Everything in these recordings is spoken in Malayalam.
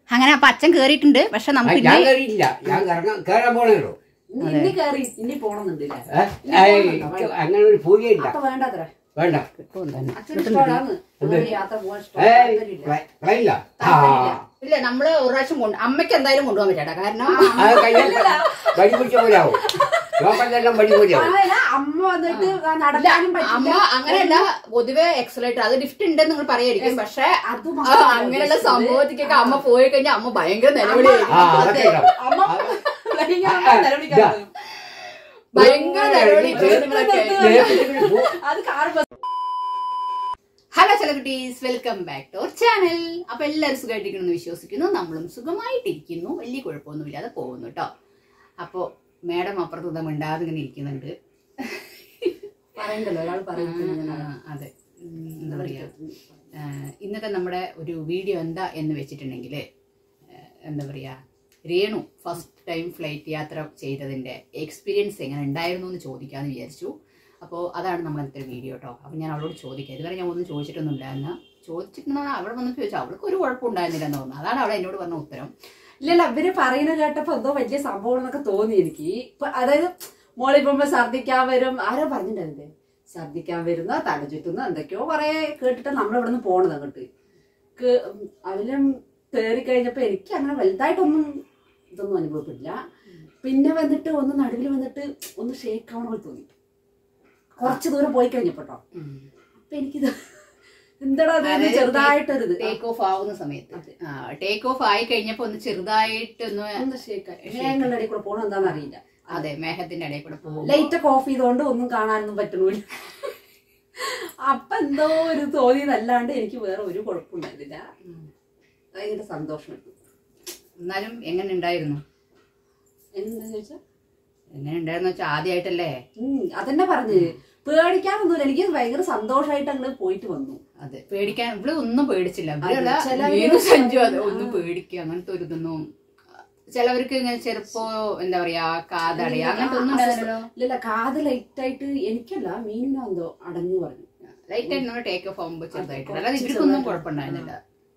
അങ്ങനെ അപ്പൊ അച്ഛൻ കേറിയിട്ടുണ്ട് പക്ഷെ ആ, നമുക്ക് ഞാൻ ഇനി- കയറിയില്ല ഞാൻ കറങ്ങാൻ കയറാൻ പോണേല്ലോ ഇനി- ഇനി കയറി ഇനി പോണെന്നുണ്ടല്ലേ ഏ? ഏയ്, എനിക്ക് അങ്ങനെ ഒരു പൂജയില്ല അപ്പൊ വേണ്ടത്ര വേണ്ട കിട്ടും തന്നെ. അച്ഛന് ഇഷ്ടമാണ് അങ്ങനെ യാത്ര പോകാൻ ഏയ് ഇഷ്ടം പ്ല- പ്ലെയിനില്ല ആ ഇല്ല നമ്മള് ഒരു പ്രാവശ്യം കൊണ്ട് അമ്മയ്ക്ക് എന്തായാലും കൊണ്ടുപോകാൻ പറ്റാ കാരണം അത് കയ്യിൽ വടി പിടിച്ച പോലെയാവും ലോക്കലിലെല്ലാം വടി പോലെയാവും അതല്ല, അമ്മ വന്നിട്ട് നടക്കാനും അമ്മ പറ്റില്ല അങ്ങനെയല്ല പൊതുവെ എക്സലേറ്റർ അത് ലിഫ്റ്റ് ഉണ്ടെന്ന് നിങ്ങൾ പറയായിരിക്കും പക്ഷെ അത് ആ, മാത്രമല്ല അങ്ങനെയുള്ള ഉദ്ദേശിച്ചത്. സംഭവത്തിക്കൊക്കെ അമ്മ പോയി കഴിഞ്ഞാൽ അമ്മ ഭയങ്കര നിലവിളിയായിരിക്കും ആ അതൊക്കെ ഉണ്ടാവും അമ്മ പ്ലെയിനിൽ അമ്മ നിലവിളിക്കാൻ തുടങ്ങും. ഭയങ്കര നിലവിളിക്കും നിങ്ങളൊക്കെ ഏ, അത് കാണുമ്പോ hello celebrities welcome back to our channel അപ്പൊ എല്ലാവരും സുഖമായിട്ടിരിക്കുന്നു വിശ്വസിക്കുന്നു നമ്മളും സുഖമായിട്ടിരിക്കുന്നു വലിയ കുഴപ്പമൊന്നുമില്ലാതെ പോകുന്നു കേട്ടോ അപ്പോ മാഡം അപ്പുറത്ത് ഇതാ മിണ്ടാതെ ഇങ്ങനെ ഇരിക്കുന്നുണ്ട് പറയണ്ടല്ലോ ഒരാൾ ആ, പറയുന്നത് ആ, അതെ ഉം, എന്താ പറയാ ആ, ഇന്നത്തെ നമ്മുടെ ഒരു വീഡിയോ എന്താ എന്ന് വെച്ചിട്ടുണ്ടെങ്കിൽ എന്താ പറയാ രേണു ഫസ്റ്റ് ടൈം ഫ്ലൈറ്റ് യാത്ര ചെയ്തതിന്റെ എക്സ്പീരിയൻസ് എങ്ങനെ ഉണ്ടായിരുന്നു എന്ന് ചോദിക്കാമെന്ന് വിചാരിച്ചു അപ്പോൾ അതാണ് നമ്മൾ ഇന്നത്തെ വീഡിയോ കേട്ടോ അപ്പോൾ ഞാൻ അവളോട് ചോദിക്കാം ഇതുവരെ ഞാൻ ഒന്നും ചോദിച്ചിട്ടൊന്നും ഉണ്ടായിരുന്ന ചോദിച്ചിട്ടുണ്ടെന്ന് അവിടെ വന്ന് ചോദിച്ചാൽ അവൾക്ക് ഒരു കുഴപ്പം ഉണ്ടായിരുന്നില്ല എന്ന് തോന്നുന്നു അതാണ് അവൾ എന്നോട് പറഞ്ഞ ഉത്തരം ഇല്ലല്ല ഇവര് പറയുന്നത് കേട്ടപ്പോ എന്തോ വലിയ സംഭവം എന്നൊക്കെ തോന്നി എനിക്ക് ഇപ്പൊ അതായത് മോളിൽ പോകുമ്പോ ഛർദിക്കാൻ വരും ആരോ പറഞ്ഞിട്ടുണ്ടായിരുന്നേ ഛർദിക്കാൻ വരുന്ന തല ചുറ്റുന്ന എന്തൊക്കെയോ പറയാ കേട്ടിട്ട് നമ്മൾ ഇവിടെ നിന്ന് പോണത് അങ്ങോട്ട് കേ- ഉം, അതിലും കയറി കഴിഞ്ഞപ്പോ എനിക്ക് അങ്ങനെ വലുതായിട്ടൊന്നും ഇതൊന്നും അനുഭവപ്പെട്ടില്ല പിന്നെ വന്നിട്ട് ഒന്ന് നടുവിൽ വന്നിട്ട് ഒന്ന് ഷേക്ക് ആവണ പോലെ തോന്നി കുറച്ച് ദൂരം പോയി കഴിഞ്ഞപ്പോട്ടോ അപ്പൊ എനിക്കിത് എന്താടാ അത് അതായത് ചെറുതായിട്ടൊരിത് ടേക്ക് ഓഫ് ആവുന്ന സമയത്ത് അതെ. ആ ടേക്ക് ഓഫ് ആയി കഴിഞ്ഞപ്പോൾ ഒന്ന് ചെറുതായിട്ടൊന്ന് ഒന്ന് ഷേക്ക് മേഘങ്ങളുടെ ഇടയിൽ കൂടെ പോകണം എന്താണെന്ന് അറിയില്ല അതെ മേഘത്തിന്റെ ഇടയിൽ കൂടെ പോകും ലൈറ്റ് ഒക്കെ ഓഫ് ചെയ്തോണ്ട് ഒന്നും കാണാനൊന്നും പറ്റണില്ല അപ്പൊ എന്തോ ഒരു തോന്നിയതല്ലാണ്ട് എനിക്ക് വേറെ ഒരു കുഴപ്പമുണ്ടായിരുന്നില്ല ഭയങ്കര സന്തോഷമുണ്ട് എന്നാലും എങ്ങനെ ഉണ്ടായിരുന്നു എന്താ ചോദിച്ചാ എങ്ങനെ ഉണ്ടായിരുന്നു വെച്ചാൽ ആദ്യമായിട്ടല്ലേ ഉം അതന്നെ പറഞ്ഞ് പേടിക്കാനൊന്നുമില്ല എനിക്ക് ഭയങ്കര സന്തോഷമായിട്ട് അങ്ങ് പോയിട്ട് വന്നു അതെ പേടിക്കാൻ ഇവിടെ ഒന്നും പേടിച്ചില്ല അതെ, ഇവിടെയുള്ള ചിലവര് വീണു സഞ്ജു അതെ ആ. ഒന്നും പേടിക്കുക അങ്ങനത്തെ ഒരു ഇതൊന്നും ചിലവർക്ക് ഇങ്ങനെ ചെറുപ്പോ എന്താ പറയാ കാതടയ അങ്ങനത്തെ ഒന്നും ഉണ്ടായിരുന്നല്ലോ ഇല്ലല്ല കാത് ലൈറ്റ് ആയിട്ട് എനിക്കല്ല മീനിനോ എന്തോ അടഞ്ഞു പറഞ്ഞു ലൈറ്റ് ആയിട്ട് നമ്മൾ ടേക്ക് ഓഫ് ആകുമ്പോൾ ചെറുതായിട്ട് കുറച്ച് അല്ലാതെ ഇവർക്കൊന്നും ചെറുതായിട്ട്. കുഴപ്പമുണ്ടായിരുന്നില്ല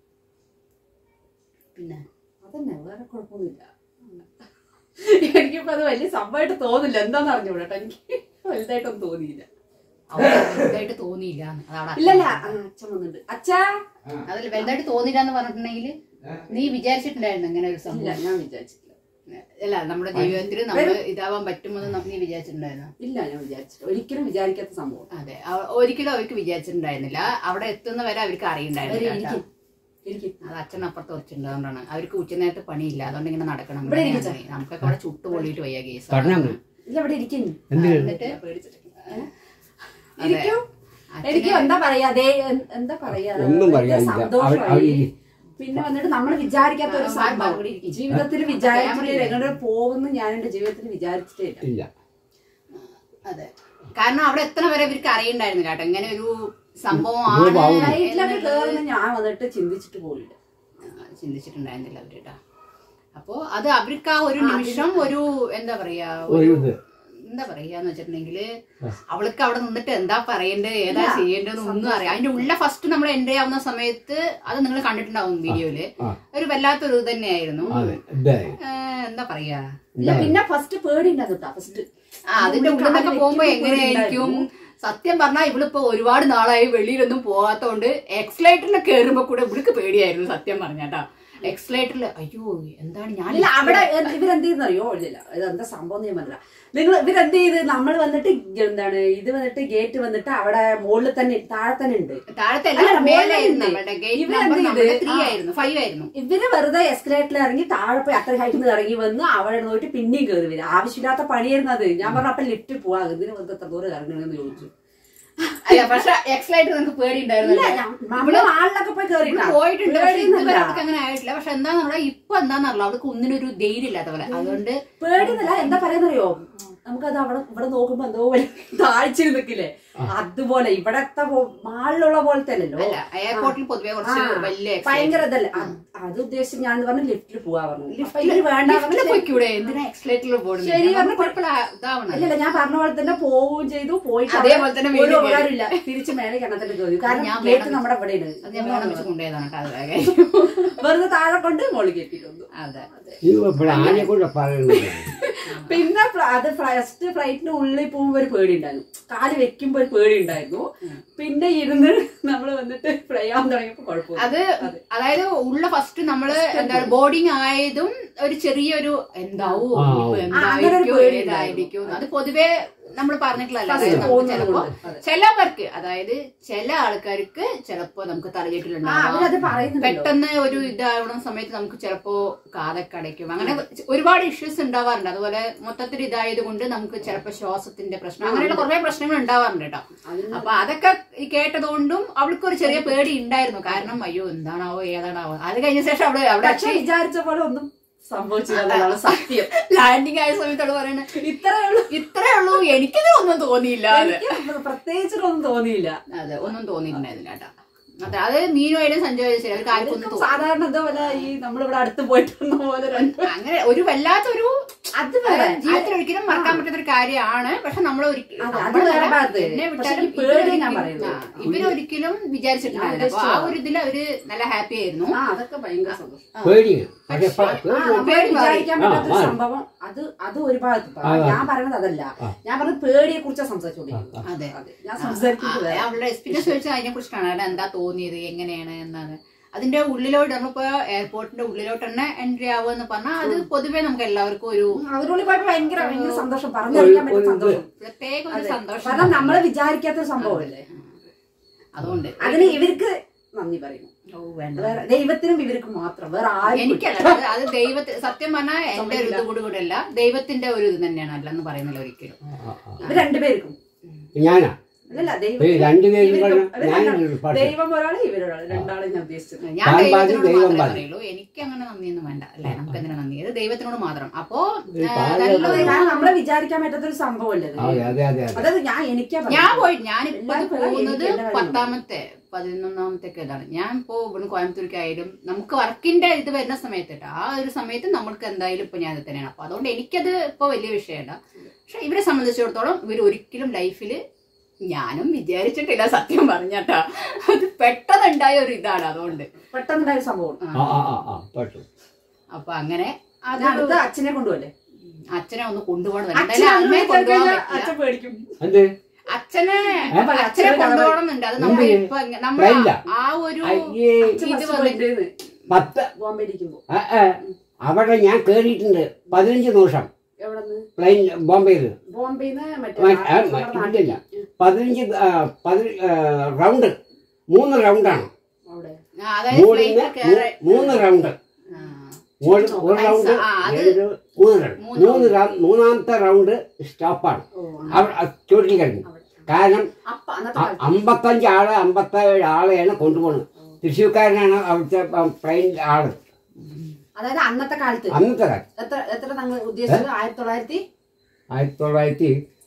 പിന്നെ അതന്നെ വേറെ കുഴപ്പമൊന്നുമില്ല എനിക്കിപ്പോ അത് വലിയ സംഭവമായിട്ട് തോന്നില്ല എന്താന്ന് അറിഞ്ഞൂടാ കേട്ടോ എനിക്ക് വലുതായിട്ടൊന്നും തോന്നിയില്ല അവിടെ വലുതായിട്ട് തോന്നിയില്ല അതവിടെ ഇല്ലല്ല ആ, അച്ഛൻ വന്നിട്ടുണ്ട് അച്ഛാ അതിൽ വലുതായിട്ട് തോന്നിയില്ല എന്ന് പറഞ്ഞിട്ടുണ്ടെങ്കിൽ നീ വിചാരിച്ചിട്ടുണ്ടായിരുന്നു ഇങ്ങനെ ഒരു ഇല്ല സംഭവം ഞാൻ വിചാരിച്ചില്ല അല്ല നമ്മുടെ ജീവിതത്തിൽ നമ്മൾ ഇതാവാൻ പറ്റുമെന്ന് നം- നീ വിചാരിച്ചിട്ടുണ്ടായിരുന്നു ഇല്ല ഞാൻ വിചാരിച്ചില്ല ഒരിക്കലും വിചാരിക്കാത്ത സംഭവം അതെ അവ- ഒരിക്കലും അവർക്ക് വിചാരിച്ചിട്ടുണ്ടായിരുന്നില്ല അവിടെ എത്തുന്ന വരെ അവർക്ക് അറിയണ്ടായിരുന്നില്ല അവര് കേട്ടോ. ഇരിക്കും. ഇരിക്കും. അത് അച്ഛൻ അപ്പുറത്ത് വെച്ചിട്ടുണ്ട് അതുകൊണ്ടാണ് അവർക്ക് ഉച്ചനേരത്ത് പണിയില്ല അതുകൊണ്ട് ഇങ്ങനെ നടക്കണം ഇവിടെ ഇങ്ങനെ ഇരിക്ക് നടക്കണം. നമുക്കൊക്കെ അവിടെ ചുട്ടു പൊള്ളിയിട്ട് വയ്യ കേസ് പറഞ്ഞാ ഇല്ല ഇവിടെ ഇരിക്കും എന്നിട്ട് ഇരിക്കും എനിക്ക് എന്താ പറയാ അതേ എൻ- എന്താ പറയാ ഒന്നും ഭയങ്കര പറയാനില്ല. അവ- സന്തോഷമായി അവരിരി. പിന്നെ വന്നിട്ട് നമ്മൾ വിചാരിക്കാത്ത ഒരു ആ, മാറി സംഭവം ഇവിടെ ഇരിക്ക്. ജീവിതത്തിൽ ആ, വിചാരിച്ചിട്ട് ക്യാമറ എങ്ങനെ പോകുന്നു ഞാൻ എന്റെ ജീവിതത്തിൽ വിചാരിച്ചിട്ടേ ഇല്ല ഇല്ല അതെ കാരണം അവിടെ എത്തണ വരെ ഇവർക്ക് അറിയണ്ടായിരുന്നു കേട്ടോ ഇങ്ങനെ ഒരു സംഭവം ഇത് ആണ് ഫ്ലൈറ്റിലൊക്കെ കയറുന്ന ഞാൻ വന്നിട്ട് ചിന്തിച്ചിട്ട് പോയില്ല ചിന്തിച്ചിട്ടുണ്ടായിരുന്നില്ല അവര് കേട്ടോ അപ്പോ അത് അവർക്ക് ആ ഒരു നിമിഷം ഒരു എന്താ പറയാ ഒരു ഒരു ഇത് എന്താ പറയാന്ന് വെച്ചിട്ടുണ്ടെങ്കില് അവൾക്ക് അവിടെ നിന്നിട്ട് എന്താ പറയേണ്ടത് ഏതാ ചെയ്യേണ്ടത് ഒന്നും അറിയാം അതിന്റെ ഉള്ള ഫസ്റ്റ് നമ്മൾ എൻട്രി ആവുന്ന സമയത്ത് അത് നിങ്ങൾ കണ്ടിട്ടുണ്ടാവും വീഡിയോയില് ആ. ഒരു വല്ലാത്തൊരു ഇത് തന്നെയായിരുന്നു അതെ ഇതേ ഏഹ്, എന്താ പറയാ ഇല്ല പിന്നെ ഫസ്റ്റ് പേടി ഉണ്ടാകും ഫസ്റ്റ് ആ അതിന്റെ ഉള്ളിൽ നിന്നൊക്കെ പോകുമ്പോ എങ്ങനെയായിരിക്കും സത്യം പറഞ്ഞാൽ ഇവളിപ്പോ ഒരുപാട് നാളായി വെളിയിലൊന്നും പോകാത്തോണ്ട് എക്സ്ലേറ്ററിൽ കയറുമ്പോ കൂടെ ഇവൾക്ക് പേടിയായിരുന്നു സത്യം പറഞ്ഞാട്ടാ എക്സ്ലേറ്ററിൽ അയ്യോ എന്താണ് ഞാൻ ഇല്ല അവിടെ എ- ഇവരെന്ത് ചെയ്യുന്നറിയോ ഇല്ല ഇത് എന്താ സംഭവം എന്ന് ഞാൻ പറഞ്ഞില്ല നിങ്ങൾ ഇവരെന്ത് ചെയ്ത് നമ്മൾ വന്നിട്ട് എന്താണ് ഇത് വന്നിട്ട് ഗേറ്റ് വന്നിട്ട് അവിടെ മുകളിൽ തന്നെ താഴെ തന്നെ ഉണ്ട് താഴത്തെ അല്ല, എല്ലാം മേലായിരുന്നു മുകളിലുണ്ട്. നമ്മുടെ ഗേറ്റ് ഇവരെന്ത് നമ്പർ ചെയ്ത്? നമ്മുടെ ത്രീ ആ. ആയിരുന്നു ഫൈവ് ആയിരുന്നു ഇവര് വെറുതെ എസ്കലേറ്ററിൽ ഇറങ്ങി താഴെ പോയി അത്ര ഹൈറ്റിൽ നിന്ന് ഇറങ്ങി വന്ന് അവിടെ നോയിട്ട് പിന്നെയും കയറി വരും ആവശ്യമില്ലാത്ത പണിയായിരുന്നു അത് ഞാൻ പറഞ്ഞു അപ്പൊ ലിഫ്റ്റ് പോവാ ഇതിന് വെറുതെ എത്ര ദൂരം ഇറങ്ങണമെന്ന് ചോദിച്ചു അല്ല പക്ഷെ എക്സ്ലേറ്റർ നിങ്ങൾക്ക് പേടി ഇല്ല ഉണ്ടായിരുന്നു നമ്മള് ആളിലൊക്കെ പോയി ഇവിടെ കയറിയിട്ടാ പോയിട്ടുണ്ട് പക്ഷെ പേടിയൊന്നുമില്ല. ഇതുവരെ അവർക്ക് അങ്ങനെ ആയിട്ടില്ല പക്ഷെ എന്താന്ന് പറഞ്ഞാൽ ഇപ്പൊ എന്താന്നറിയില്ല അവൾക്ക് ഒന്നിനൊരു ധൈര്യം ഇല്ലാത്ത പോലെ അതുകൊണ്ട് പേടിയൊന്നുമില്ല എന്താ പറയാന്നറിയോ നമുക്കത് അവിടെ ഇവിടെ നോക്കുമ്പോ എന്തോ പോലെ താഴ്ചയിൽ നിൽക്കില്ലേ അതുപോലെ ഇവിടത്തെ പോ- മാളിലുള്ള പോലത്തെ അല്ലല്ലോ അല്ല എയർപോർട്ടിൽ പൊതുവെ കുറച്ച് ആ, വലിയ ഭയങ്കര ഇതല്ല അത് അത് ഉദ്ദേശിച്ച് ഞാൻ പറഞ്ഞു ലിഫ്റ്റിൽ പോവാ പറഞ്ഞു അപ്പൊ ഇവര് വേണ്ട ലിഫ്റ്റിൽ പറഞ്ഞു. പോയിക്കൂടെ എന്തിനാ എക്സലേറ്ററിൽ ശരി, പറഞ്ഞു. പോകുന്നത് ഇതാവണം ഇല്ലല്ല ഞാൻ പറഞ്ഞ പോലെ തന്നെ പോവുകയും ചെയ്തു പോയിട്ട് അതേപോലെ തന്നെ ഒരു വീണ്ടും ഉപകാരമില്ല തിരിച്ച് മേലെ കിണത്തിൽ കയറി കാരണം ഞാൻ ഗേറ്റ് വേണം നമ്മുടെ ഇവിടെ ഉണ്ട് അത് ഞാൻ വേണം വെച്ച് കൊണ്ടുപോയതാണ് കേട്ടോ അത് കാര്യം. വെറുതെ താഴെ കൊണ്ട് മോളിൽ കയറ്റിക്കൊണ്ടു അതെ ഇവിടെ ആനെ കൊണ്ട് പറയുന്നത് പിന്നെ ഫ്ല- അത് ഫസ്റ്റ് ഫ്ലൈറ്റിന്റെ ഉള്ളിൽ പോകുമ്പോ ഒരു പേടി ഉണ്ടായിരുന്നു കാല് വെക്കുമ്പോ ഒരു പേടി ഉണ്ടായിരുന്നു പിന്നെ ഇരുന്ന് നമ്മൾ വന്നിട്ട് ഫ്ലൈ ആവാൻ തുടങ്ങിയപ്പോ കുഴപ്പമില്ല അത് അതായത് ഉള്ള ഫസ്റ്റ് നമ്മള് എന്താ ബോർഡിങ് ആയതും ഒരു ചെറിയൊരു എന്താവോ ആ, ഇപ്പൊ ആ, അങ്ങനെ ഒരു എന്തായിരിക്കും പേടി ഏതായിരിക്കും അത് പൊതുവെ നമ്മൾ പറഞ്ഞിട്ടുള്ളതല്ല First അതായത് നമുക്ക് പോകുന്നത് ചിലപ്പോ കൊണ്ട്. അതെ. ചിലവർക്ക് അതായത് ചില ആൾക്കാർക്ക് ചിലപ്പോ നമുക്ക് ആ തലചെട്ടിലുണ്ടാവാം അവരത് പറയുന്നുണ്ടല്ലോ പെട്ടെന്ന് ഒരു ഇതാവണ സമയത്ത് നമുക്ക് ചിലപ്പോ കാതൊക്കെ അടയ്ക്കും അങ്ങനെ ഒരുപാട് ഇഷ്യൂസ് ഉണ്ടാവാറുണ്ട് അതുപോലെ മൊത്തത്തിൽ ഇതായത് കൊണ്ട് നമുക്ക് ചിലപ്പോ ശ്വാസത്തിന്റെ പ്രശ്നം അങ്ങനെയുള്ള കുറെ പ്രശ്നങ്ങൾ ഉണ്ടാവാറുണ്ട് കേട്ടോ അതിന് അപ്പൊ അതൊക്കെ ഈ കേട്ടതുകൊണ്ടും അവൾക്ക് ഒരു ചെറിയ പേടി ഉണ്ടായിരുന്നു കാരണം അയ്യോ എന്താണാവോ ഏതാണാവോ അത് കഴിഞ്ഞ ശേഷം അവള് അവിടെ പക്ഷെ വിചാരിച്ച പോലെ ഒന്നും സംഭവിച്ചില്ല എന്നുള്ളതാണ് സത്യം ലാൻഡിങ് ആയ സമയത്ത് അവള് പറയണേ ഇത്രേ ഉള്ളൂ ഇത്രേ ഉള്ളൂ എനിക്കിത് ഒന്നും തോന്നിയില്ല അത് എനിക്ക് പ്രത്യേകിച്ചൊന്നും തോന്നിയില്ല അതെ ഒന്നും തോന്നിയിട്ടുണ്ടായിരുന്നില്ല കേട്ടോ അതെ അത് മീനുമായാലും സഞ്ജയ് ശരി അവർക്ക് ആർക്കും ഒന്നും തോന്നി സാധാരണ എന്താ പോലെ ഈ നമ്മളിവിടെ അടുത്ത് പോയിട്ട് വന്ന പോലെ രണ്ട് അങ്ങനെ ഒരു വല്ലാത്തൊരു അത് വേറെ ജീവിതത്തിൽ ഒരിക്കലും മറക്കാൻ പറ്റാത്ത ഒരു കാര്യമാണ് പക്ഷെ നമ്മൾ ഒരിക്കലും അതെ, അത് നമ്മളല്ല, വേറെ ഭാഗത്ത്. എന്നെ പക്ഷെ വിട്ടാലും ഈ പേടി ഇവരൊരിക്കലും- ഞാൻ പറയുന്നത്. ആ, ഇവരൊരിക്കലും വിചാരിച്ചിട്ടുണ്ടാവില്ല അപ്പൊ ആ ഒരു ഇതിൽ അവര് നല്ല ഹാപ്പി ആയിരുന്നു ആ അതൊക്കെ ഭയങ്കര സന്തോഷം പേടിയാണ് പക്ഷെ പ- ആ, പേടി നമുക്ക് പേടി മാറി. വിചാരിക്കാൻ പറ്റാത്തൊരു ആ, ആ. സംഭവം അത് അത് ഒരു ഭാഗത്ത് ഇപ്പൊ. ആ, ആ. ഞാൻ പറയുന്നത് അതല്ല ആ. ഞാൻ പറഞ്ഞത് പേടിയെ കുറിച്ചാണ് സംസാരിച്ചോണ്ടിരിക്കുന്നത് അതെ അതെ ഞാൻ സംസാരിക്കുന്നത് ആ, വേറെ. അവളുടെ എക്സ്പീരിയൻസ് ചോദിച്ചാൽ അതിനെ കുറിച്ചിട്ടാണ് അവിടെ എന്താ തോന്നിയത് എങ്ങനെയാണ് എന്നാണ് അതിന്റെ ഉള്ളിലോട്ട് നമ്മളിപ്പോ എയർപോർട്ടിന്റെ ഉള്ളിലോട്ട് തന്നെ എൻട്രി ആവുക എന്ന് പറഞ്ഞാൽ അത് പൊതുവെ നമുക്ക് എല്ലാവർക്കും ഒരു അതിനുള്ളിൽ പോയപ്പോ ഭയങ്കര ഭയങ്കര സന്തോഷം പറഞ്ഞറിയിക്കാൻ പറ്റുന്ന സന്തോഷം പ്രത്യേക ഒരു അതെ. സന്തോഷം കാരണം നമ്മള് വിചാരിക്കാത്തൊരു സംഭവമല്ലേ അതുകൊണ്ട് അതിന് ഇവർക്ക് നന്ദി പറയുന്നു ഓ, വേണ്ട. വേറെ ദൈവത്തിനും ഇവർക്ക് മാത്രം വേറെ ആരും എനിക്കല്ല അത് അത് ദൈവത്തെ സത്യം പറഞ്ഞാൽ എന്റെ ഒരു ഇത് കൂടി കൂടെ അല്ല ദൈവത്തിന്റെ ഒരു ഇത് തന്നെയാണ് അല്ലെന്ന് പറയുന്നില്ല ഒരിക്കലും ഇവർ രണ്ടുപേർക്കും ഞാനാ അല്ലല്ല ദൈവം ഏയ് രണ്ടുപേരും ഇവർക്കും- പറഞ്ഞ ഇവര് ഞാൻ രണ്ടാളും. ഒരു പാട്ട്. ദൈവം ഒരാള് ഇവരൊരാള് രണ്ടാളും ഞാൻ ഉദ്ദേശിച്ചത് ഞാൻ താൻ പാതി, ദൈവത്തിനോട് ദൈവം മാത്രമേ പാതി. പറയുള്ളൂ എനിക്ക് അങ്ങനെ നന്ദിയൊന്നും വേണ്ട അല്ലെ നമുക്ക് എന്തിനാ നന്ദി അത് ദൈവത്തിനോട് മാത്രം അപ്പോ ഈ ആ, പാതി നല്ലൊരു അതെ, കാരണം നമ്മളെ വിചാരിക്കാൻ പറ്റാത്തൊരു സംഭവമല്ലേ ഇത്? അതെ അതെ അതെ അതെ അതായത് ഞാൻ എനിക്കാ ഞാൻ പറയുന്നത്. പോയി ഞാനിപ്പോ എല്ലാവരും ഇത് പോകുന്നത് എനിക്ക് എന്റെ കാര്യം പത്താമത്തെ പതിനൊന്നാമത്തെ ഒക്കെ ഇതാണ് ഞാൻ ഇപ്പോ ഇവിടെ കോയമ്പത്തൂർക്കായാലും നമുക്ക് വർക്കിന്റെ ഇത് വരുന്ന സമയത്ത് ട്ടോ, ആ ഒരു സമയത്ത് നമ്മൾക്ക് എന്തായാലും ഇപ്പൊ ഞാൻ ഇത് തന്നെയാണ് അപ്പൊ അതുകൊണ്ട് എനിക്കത് ഇപ്പൊ വലിയ വിഷയമല്ല പക്ഷെ ഇവരെ സംബന്ധിച്ചിടത്തോളം ഇവർ ഒരിക്കലും ലൈഫിൽ ഞാനും വിചാരിച്ചിട്ടില്ല സത്യം പറഞ്ഞാട്ടാ അത് പെട്ടെന്ന് ഉണ്ടായ ഒരു ഇതാണ് അതുകൊണ്ട് പെട്ടെന്നുണ്ടായ ഒരു സംഭവം ആ. ആ ആ ആ ആ പറ്റു അപ്പൊ അങ്ങനെ അത് അതൊരു അടുത്ത അച്ഛനെ കൊണ്ടുപോലെ അച്ഛനെ ഒന്ന് കൊണ്ടുപോകണം അച്ഛൻ എന്തായാലും അമ്മയെ കൊണ്ടുപോകാൻ കഴിഞ്ഞാൽ പറ്റില്ല അച്ഛൻ പേടിക്കും എന്ത് അച്ഛനെ അപ്പൊ അച്ഛനെ അച്ഛനെ കൊണ്ടുപോകണമെന്നുണ്ട് അത് നമ്മൾ എന്ത്? ഇപ്പൊ നമ്മൾ ട്രെയിനില? ആ ഒരു അയ്യേ അച്ഛൻ ഇത് ബസ് വന്നിട്ട് പോയിട്ട് പത്ത് ബോംബെ ഇരിക്കുമ്പോ ആ, ആ, അവിടെ ഞാൻ കേറിയിട്ടുണ്ട് പതിനഞ്ച് ദിവസം എവിടെ നിന്ന് പ്ലെയിൻ ബോംബെയിൽ ബോംബെന്ന് മറ്റേ മറ്റ്- ആ, നമ്മുടെ മറ്റ് നാട്ടിൽ. ഇല്ലില്ല. പതിനഞ്ച് ആ, പതി- ആ, റൗണ്ട് മൂന്ന് റൗണ്ടാണ് അവിടെ ആ, അതായത് മുകളിൽ ഫ്ലൈറ്റ് കയറി മൂന്ന് റൗണ്ട് ആ. മുകളിൽ ഒരു റൗണ്ട് ആ, അത് രണ്ട് മൂന്ന് റൗണ്ട് മൂന്ന് മൂന്ന് റൗണ്ട് മൂന്നാമത്തെ റൗണ്ട് സ്റ്റോപ്പാണ് ഓ അവിടെ ചോട്ടിൽ കഴിഞ്ഞു അവിടെ. കാരണം അപ്പ അന്നത്തെ അ- കാലത്ത് അമ്പത്തഞ്ച് ആള് അമ്പത്തേഴ് ആളെയാണ് കൊണ്ടുപോകുന്നത് തൃശ്ശൂർക്കാരനാണ് അവിടുത്തെ പ്ലെയിൻ ആള് അതായത് അന്നത്തെ കാലത്ത് അന്നത്തെ കാലം എത്ര എത്ര തങ്ങൾ ഉദ്ദേശിച്ചത് ആയിരത്തി തൊള്ളായിരത്തി ആയിരത്തി തൊള്ളായിരത്തി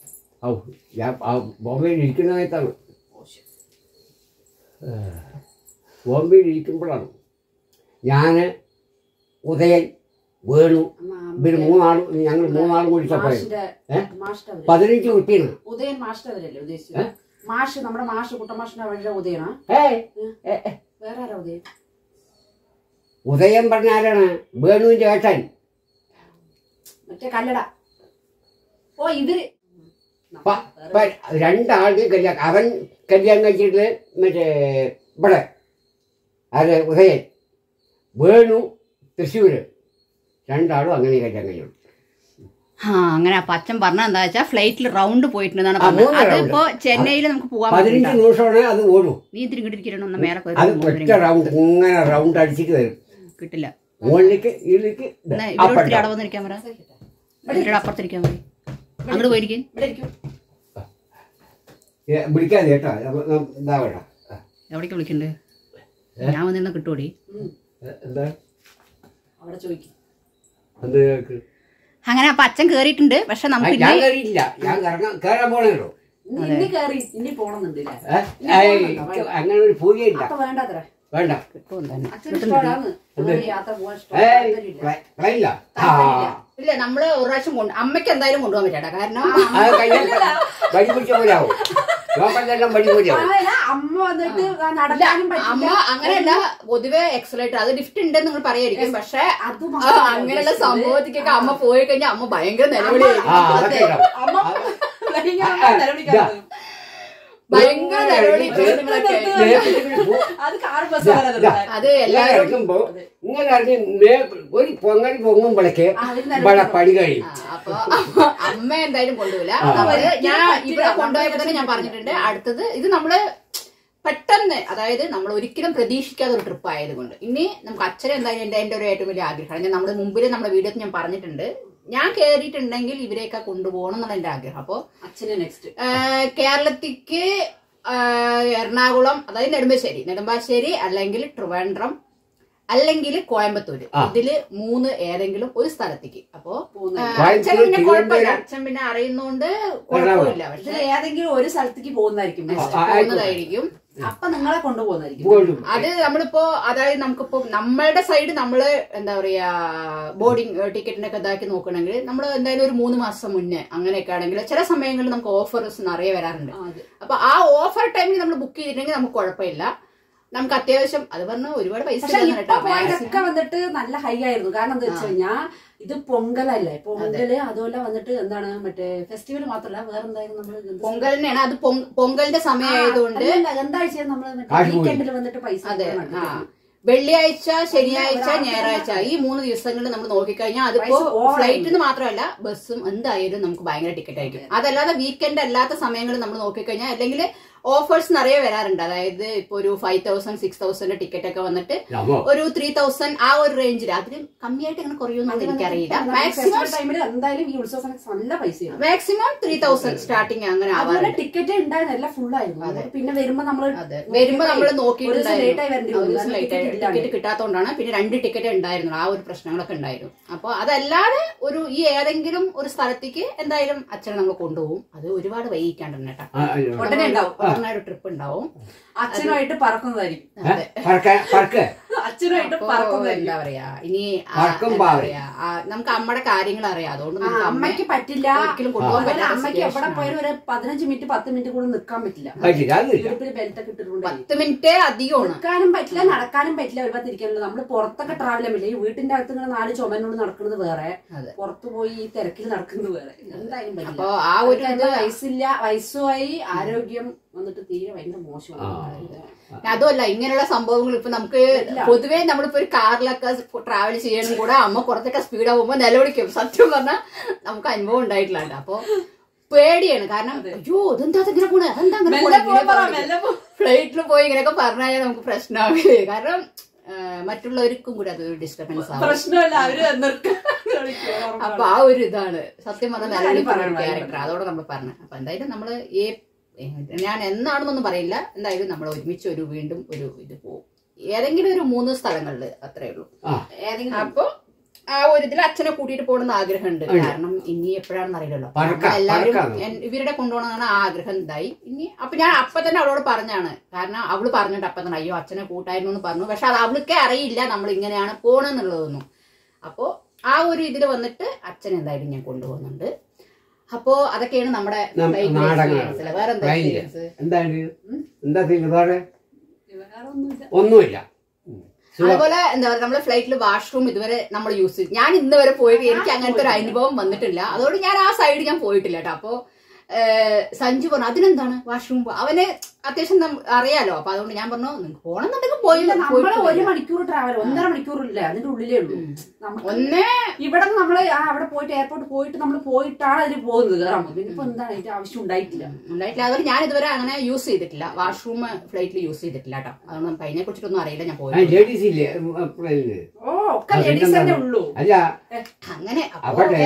ഔ ഞാൻ ആ ബോംബെയിൽ ഇരിക്കുന്ന സമയത്താണ് ബോംബെയിൽ ഇരിക്കുമ്പോഴാണ് ഞാൻ ഉദയൻ വേണു ഇവർ മൂന്നാളും ഞങ്ങൾ മൂന്നാളും കൂടി പോയത് മാഷിന്റെ ഏ? മാഷിന്റെ അവര് പതിനഞ്ച് കുട്ടിയാണ് ഉദയൻ മാഷിന്റെ അവരല്ലേ ഉദ്ദേശിച്ചത് മാഷ് നമ്മുടെ മാഷ് കുട്ടമാഷിന്റെ അവരുടെ ഉദയനാ ഏയ് ഏ, ഏ. വേറെ ആരാ ഉദയൻ ഉദയൻ പറഞ്ഞ ആരാണ് വേണുവിന്റെ ഏട്ടൻ മറ്റേ കല്ലട ഓ ഇവര് പ- പ- രണ്ടാളുടെയും കല്യാണം അവൻ കല്യാണം കഴിച്ചിട്ട് മറ്റേ ഇവിടെ അത് ഉദയൻ വേണു തൃശ്ശൂര് രണ്ടാളും അങ്ങനെ കല്യാണം കഴിച്ചു ആ അങ്ങനെ അപ്പൊ അച്ഛൻ പറഞ്ഞ എന്താ വെച്ചാൽ ഫ്ലൈറ്റിൽ റൗണ്ട് പോയിട്ടുണ്ടെന്നാണ് ആ, പറഞ്ഞത് മൂന്ന് round. അതിപ്പോ ചെന്നൈയിൽ നമുക്ക് പോകാൻ പതിനഞ്ച് പറ്റില്ല നിമിഷമാണ് അത് ഓടും നീ തിരികിട്ടിരിക്കണം ഒന്ന് മേലെ പോയി അത് ഒറ്റ റൗണ്ട് ഇങ്ങനെ റൗണ്ട് അടിച്ചിട്ട് വരും കിട്ടില്ല മുകളിലേക്ക് ഇതിലേക്ക് ഇത് എന്നാ up ഇവരോട് and ഇത്തിരി down. അടവന്നിരിക്കാൻ പറ ഇവരോട് അപ്പുറത്തിരിക്കാൻ പറ അങ്ങോട്ട് പോയിരിക്കും ഇവിടെ ഇരിക്കും ഏ, വിളിക്കാതെ കേട്ടോ നമ്മ- നമ്മ- ഇതാ വേണ്ട എവിടേക്ക് വിളിക്കണ്ടേ ഞാൻ വന്നിരുന്ന കിട്ടുമോടി ഉം. ഏ, എന്താ അവിടെ ചോദിക്കും എന്ത് കേക്ക്? അങ്ങനെ അപ്പൊ അച്ഛൻ കേറിയിട്ടുണ്ട് പക്ഷെ നമുക്ക് ഞാൻ ഇനി കയറിയില്ല ഞാൻ കറങ്ങാൻ കയറാൻ പോണല്ലോ ഇനി- ഇനി കയറി ഇനി പോണെന്നുണ്ടല്ലേ ഏ? ഏയ്, എനിക്ക് അങ്ങനെ ഒരു പൂജയില്ല അപ്പൊ വേണ്ടത്ര വേണ്ട കിട്ടുമെന്ന് തന്നെ അച്ഛൻ ഇഷ്ടമാണ് അങ്ങനെ യാത്ര പോകാൻ ഏയ് ഇഷ്ടമാണ് പ്ല- പ്ലെയിനില്ല ആ ഇല്ല നമ്മള് ഒരു പ്രാവശ്യം കൊണ്ട് അമ്മയ്ക്ക് എന്തായാലും കൊണ്ടുപോകാൻ പറ്റാ കാരണം അത് കയ്യിൽ വടി പിടിച്ച പോലെ ആവും ലോക്കലിലെല്ലാം വടി പോലെ ആവും അതല്ല, അമ്മ വന്നിട്ട് നടക്കാനും അമ്മ പറ്റില്ല അങ്ങനെയല്ല പൊതുവെ എക്സലേറ്റർ അത് ലിഫ്റ്റ് ഉണ്ടെന്ന് നിങ്ങൾ പറയായിരിക്കും പക്ഷെ അത് ആ, മാത്രമല്ല അങ്ങനെയുള്ള ഉദ്ദേശിച്ചത്. സംഭവത്തിക്കൊക്കെ അമ്മ പോയി കഴിഞ്ഞാൽ അമ്മ ഭയങ്കര നിലവിളിയായിരിക്കും ആ അതൊക്കെ ഉണ്ടാവും അമ്മ ഭയങ്കര നിലവിളിക്കാറുണ്ട്. ഭയങ്കര നിലവിളി നിങ്ങളൊക്കെ ദേഹത്തിങ്ങനെ പോ- അത് കാർ ബസ് ഇതാ, പോലെ ഇതാ. നിർത്താൻ. അത് ഇങ്ങനെ എല്ലാവരും ഇറങ്ങുമ്പോ ഇങ്ങനെ ഇറങ്ങി മേ- ഒരു പൊങ്ങൽ പൊങ്ങുമ്പോഴേക്ക് ആ, അവര് ഇവിടെ നിലവിളിക്കും. പണി കഴിയും ആ, അപ്പൊ അമ്മ എന്തായാലും കൊണ്ടുപോയില്ല ആ. നമ്മള് ഞാൻ പറ്റില്ല. ഇവിടെ കൊണ്ടുപോയപ്പോ തന്നെ ഞാൻ പറഞ്ഞിട്ടുണ്ട് അടുത്തത് ഇത് നമ്മള് പെട്ടെന്ന് അതായത് നമ്മൾ ഒരിക്കലും പ്രതീക്ഷിക്കാത്ത ഒരു ട്രിപ്പ് ആയതുകൊണ്ട് ഇനി നമുക്ക് അച്ഛനെ എന്തായാലും എന്റെ എന്റെ ഒരു ഏറ്റവും വലിയ ആഗ്രഹമാണ് ഞാൻ നമ്മുടെ മുമ്പിൽ നമ്മുടെ വീഡിയോയിൽ ഞാൻ പറഞ്ഞിട്ടുണ്ട് ഞാൻ കയറിയിട്ടുണ്ടെങ്കിൽ ഇവരെയൊക്കെ കൊണ്ടുപോകണം എന്നുള്ള എന്റെ ആഗ്രഹം അപ്പോ അച്ഛന് നെക്സ്റ്റ് ആഹ് കേരളത്തിക്ക് ആഹ് എറണാകുളം അതായത് നെടുമ്പാശ്ശേരി നെടുമ്പാശ്ശേരി അല്ലെങ്കിൽ ട്രിവാൻഡ്രം അല്ലെങ്കിൽ കോയമ്പത്തൂര് ആ. ഇതില് മൂന്ന് ഏതെങ്കിലും ഒരു സ്ഥലത്തേക്ക് അപ്പോ പോകുന്നത് ആഹ് അച്ഛൻ പിന്നെ കോയമ്പത്തൂർ, കുഴപ്പമില്ല തിരുവനന്തപുരം. അച്ഛൻ പിന്നെ അറിയുന്നോണ്ട് കുഴപ്പമില്ല പക്ഷെ ഇതിൽ ഏതെങ്കിലും ഒരു സ്ഥലത്തേക്ക് പോകുന്നതായിരിക്കും next. ആ, ആ, പോകുന്നതായിരിക്കും അപ്പൊ നിങ്ങളെ കൊണ്ടുപോകുന്നതായിരിക്കും പോലും അത് നമ്മളിപ്പോ അതായത് നമുക്കിപ്പോ നമ്മളുടെ സൈഡ് നമ്മള് എന്താ പറയാ ബോർഡിംഗ് ടിക്കറ്റിന്റെ ഒക്കെ ഇതാക്കി നോക്കണമെങ്കിൽ നമ്മൾ എന്തായാലും ഒരു മൂന്ന് മാസം മുന്നേ അങ്ങനെയൊക്കെ ആണെങ്കിൽ ചില സമയങ്ങളിൽ നമുക്ക് ഓഫേഴ്സ് നിറയെ വരാറുണ്ട് ആ, അതെ. അപ്പൊ ആ ഓഫർ ടൈമിൽ നമ്മൾ ബുക്ക് ചെയ്തിട്ടുണ്ടെങ്കിൽ നമുക്ക് കുഴപ്പമില്ല നമുക്ക് അത്യാവശ്യം അത് പറഞ്ഞ ഒരുപാട് പൈസ പക്ഷെ ഇല്ലെന്ന് ഇപ്പൊ കേട്ടോ. പോയതൊക്കെ വന്നിട്ട് നല്ല ഹൈ ആയിരുന്നു കാരണം എന്താ വെച്ച് കഴിഞ്ഞാ ഇത് പൊങ്കലല്ലേ പൊങ്കല് അതുപോലെ വന്നിട്ട് എന്താണ് മറ്റേ ഫെസ്റ്റിവൽ മാത്രല്ല വേറെ എന്തായിരുന്നു നമ്മള് പൊങ്കലിനെയാണ് അത് പൊങ്ക- പൊങ്കലിന്റെ സമയമായതുകൊണ്ട് എന്താഴ്ച നമ്മള് മറ്റേ കാശ് പോയി. വീക്കെൻഡിൽ വന്നിട്ട് പൈസ അതെ കൊടുക്കണം. ആ വെള്ളിയാഴ്ച ശനിയാഴ്ച ഞായറാഴ്ച ഈ മൂന്ന് ദിവസങ്ങളിൽ നമ്മൾ നോക്കിക്കഴിഞ്ഞാൽ അതിപ്പോ Price over ഫ്ലൈറ്റിന് മാത്രമല്ല ബസ്സും എന്തായാലും നമുക്ക് ഭയങ്കര ടിക്കറ്റ് ആയിരിക്കും അതല്ലാതെ വീക്കെൻഡ് അല്ലാത്ത സമയങ്ങളിൽ നമ്മൾ നോക്കിക്കഴിഞ്ഞാൽ അല്ലെങ്കിൽ ഓഫേഴ്സ് നിറയെ വരാറുണ്ട് അതായത് ഇപ്പൊ ഒരു five thousand six thousand ticket ഒക്കെ വന്നിട്ട് നമ്മോ ഒരു ത്രീ തൗസൻഡ് ആ ഒരു റേഞ്ചിൽ അതിലും കമ്മിയായിട്ട് അങ്ങനെ കുറയുമെന്ന് എനിക്കറിയില്ല മാക്സിമം ടൈമിൽ എന്തായാലും ഈ ഉത്സവ സമയത്ത് നല്ല പൈസയാണ് മാക്സിമം ത്രീ തൗസൻഡ് സ്റ്റാർട്ടിങ് അങ്ങനെ അതുപോലെ ആവാറുണ്ട് ടിക്കറ്റ് ഉണ്ടായിരുന്നു എല്ലാം ഫുൾ ആയിരുന്നു നമുക്ക് പിന്നെ വരുമ്പോ നമ്മള് അതെ വരുമ്പോ നമ്മൾ ഒരു ദിവസം late ആയി വരേണ്ടി വന്നു. കാരണം ticket ഇല്ലാണ്ട്. ടിക്കറ്റ് കിട്ടാത്തോണ്ടാണ് പിന്നെ രണ്ട് ടിക്കറ്റ് ഉണ്ടായിരുന്നു ആ ഒരു പ്രശ്നങ്ങളൊക്കെ ഉണ്ടായിരുന്നു അപ്പൊ അതല്ലാതെ ഒരു ഈ ഏതെങ്കിലും ഒരു സ്ഥലത്തേക്ക് എന്തായാലും അച്ഛനെ നമ്മൾ കൊണ്ടുപോകും അത് ഒരുപാട് വൈകിക്കാണ്ട് തന്നെ കേട്ടോ ആ, അയ്യോ. ഉടനെ ഉണ്ടാവും ഉടനെ ഒരു ട്രിപ്പ് ഉണ്ടാവും അച്ഛനുമായിട്ട് പറക്കുന്നതായിരിക്കും ഏ? പറക്ക പറക്ക് അച്ഛനുമായിട്ട് അപ്പൊ പറക്കുന്നതായിരിക്കും എന്താ പറയാ ഇനി ആ, പറക്കും എന്താ പാവം. പറയാ, ആ, നമുക്ക് അമ്മയുടെ കാര്യങ്ങൾ അറിയാം അതുകൊണ്ട് ആ, നമുക്ക് അമ്മയെ അമ്മയ്ക്ക് പറ്റില്ല ഒരിക്കലും കൊണ്ടുപോകാൻ അതുപോലെ പറ്റാത്ത അമ്മയ്ക്ക് എവിടെ situation പോയാലും ഒരു പതിനഞ്ച് മിനിറ്റ് പത്ത് മിനിറ്റ് കൂടെ നിൽക്കാൻ പറ്റില്ല പറ്റില്ല അതില്ല ഇടുപ്പിൽ ബെൽറ്റ് ഒക്കെ ഇട്ടിട്ടുണ്ട് പത്ത് മിനിറ്റ് അധികമാണ് നിൽക്കാനും പറ്റില്ല നടക്കാനും പറ്റില്ല ഒരു ഭാഗത്ത് ഇരിക്കാനല്ലോ നമ്മള് പുറത്തൊക്കെ ട്രാവൽ ചെയ്യാൻ പറ്റില്ല ഈ വീട്ടിന്റെ അകത്ത് ഇങ്ങനെ നാല് ചുമനോട് നടക്കുന്നത് വേറെ അതെ. പുറത്തു പോയി ഈ തിരക്കിൽ നടക്കുന്നത് വേറെ എന്തായാലും പറ്റില്ല അപ്പൊ ആ ഒരു ഇത് അവർക്ക് വയസ്സില്ല വയസ്സുമായി ആരോഗ്യം വന്നിട്ട് തീരെ ഭയങ്കര മോശമാണ് അതുമല്ല ഇങ്ങനെയുള്ള സംഭവങ്ങൾ ഇപ്പൊ നമുക്ക് ഇല്ല. പൊതുവേ നമ്മളിപ്പോ ഒരു കാറിലൊക്കെ ട്രാവൽ ചെയ്യാനും കൂടെ അമ്മ കുറച്ചൊക്കെ സ്പീഡ് ആവുമ്പോ നിലവിളിക്കും സത്യം പറഞ്ഞാൽ നമുക്ക് അനുഭവം ഉണ്ടായിട്ടില്ല കേട്ടോ. അപ്പൊ പേടിയാണ് കാരണം അയ്യോ ഇതെന്താ ഇങ്ങനെ പോണേ അതെന്താ അങ്ങനെ മെല്ലെ പോ പറ, പോണേ മെല്ലെ പോ. ഫ്ലൈറ്റിൽ പോയി ഇങ്ങനെയൊക്കെ പറഞ്ഞാൽ നമുക്ക് പ്രശ്നമാവില്ലേ കാരണം ആ, മറ്റുള്ളവർക്കും കൂടെ അതൊരു ഡിസ്റ്റർബൻസ് ആവും പ്രശ്നമല്ല അവര് നിർക്കാൻ അപ്പൊ ആ ഒരു ഇതാണ് സത്യം പറഞ്ഞ ഒരു കാര്യം നിലവിളിക്കുന്ന പറയണം, ക്യാരക്ടർ അതോടെ നമ്മൾ പറഞ്ഞു അപ്പൊ എന്തായാലും നമ്മള് ഈ ഞാൻ എന്നാണെന്നൊന്നും പറയില്ല എന്തായാലും നമ്മൾ ഒരുമിച്ച് ഒരു വീണ്ടും ഒരു ഇത് പോകും ഏതെങ്കിലും ഒരു മൂന്ന് സ്ഥലങ്ങളിൽ അത്രേ ഉള്ളൂ ആ ഏതെങ്കിലും അപ്പൊ ആ ഒരു ഇതിൽ അച്ഛനെ കൂട്ടിയിട്ട് പോകണമെന്ന് ആഗ്രഹമുണ്ട് കാരണം ഇനി എപ്പോഴാണെന്ന് അറിയില്ലല്ലോ അപ്പൊ പറക്കാം, എല്ലാവരും പറക്കാം. എൻ- ഇവരുടെ കൊണ്ടുപോകണമെന്നാണ് ആ ആഗ്രഹം ഇതായി ഇനി അപ്പൊ ഞാൻ അപ്പൊ തന്നെ അവളോട് പറഞ്ഞാണ് കാരണം അവള് പറഞ്ഞിട്ട് അപ്പൊ തന്നെ അയ്യോ അച്ഛനെ കൂട്ടായിരുന്നു എന്ന് പറഞ്ഞു പക്ഷെ അത് അവൾക്കേ അറിയില്ല നമ്മൾ ഇങ്ങനെയാണ് പോണെന്നുള്ളതൊന്നും അപ്പോ ആ ഒരു ഇതിൽ വന്നിട്ട് അച്ഛൻ എന്തായാലും ഞാൻ കൊണ്ടുപോകുന്നുണ്ട് അപ്പോ അതൊക്കെയാണ് നമ്മുടെ നം- flight നാടകങ്ങൾ. experience ല്. വേറെ എന്താ Flight. experience? എന്താണ് എന്താ വേറെ വേറെ ഒന്നുമില്ല ഒന്നുമില്ല ഉം. സുഖം. അതുപോലെ എന്താ പറയുക നമ്മളെ ഫ്ലൈറ്റിൽ വാഷ്റൂം ഇതുവരെ നമ്മൾ യൂസ് ചെയ്തു ഞാൻ ഇന്ന് വരെ പോയിട്ട് എനിക്ക് അങ്ങനത്തെ ഒരു അനുഭവം വന്നിട്ടില്ല അതുകൊണ്ട് ഞാൻ ആ സൈഡ് ഞാൻ പോയിട്ടില്ല കേട്ടോ അപ്പോ ഏഹ്, സഞ്ജു പറഞ്ഞു അതിനെന്താണ് വാഷ്റൂം അവന് അത്യാവശ്യം നം- അറിയാലോ അപ്പൊ അതുകൊണ്ട് ഞാൻ പറഞ്ഞു നിങ്ങൾക്ക് പോണെന്നുണ്ടെങ്കിൽ പോയി ഇല്ല, നമ്മള് പോയിട്ട് ഒരു വരിക." മണിക്കൂർ ട്രാവൽ ഒന്നര മണിക്കൂറില്ല അതിന്റെ ഉള്ളിലേ ഉള്ളൂ നമുക്ക് ഒന്ന് ഇവിടെ നിന്ന് നമ്മള് ആ അവിടെ പോയിട്ട് എയർപോർട്ട് പോയിട്ട് നമ്മൾ പോയിട്ടാണ് അതിൽ പോകുന്നത് കയറാൻ പോകുന്നത് ഇനിയിപ്പോ എന്താണ് അതിന്റെ ആവശ്യം ഉണ്ടായിട്ടില്ല ഉണ്ടായിട്ടില്ല അതുകൊണ്ട് ഞാൻ ഇതുവരെ അങ്ങനെ യൂസ് ചെയ്തിട്ടില്ല വാഷ്റൂം ഫ്ലൈറ്റിൽ യൂസ് ചെയ്തിട്ടില്ല കേട്ടോ അതുകൊണ്ട് നമുക്ക് അതിനെ കുറിച്ചിട്ടൊന്നും അറിയില്ല ഞാൻ ആ, പോയി ലേഡീസ് ഇല്ലേ ഉം, ആ, പ്ലെയിനില് ഓ ഒക്കെ ആ, ലേഡീസ് തന്നെ പിന്നെന്താണ്? ഉള്ളൂ അല്ല അങ്ങനെ അപ്പൊ അവിടെ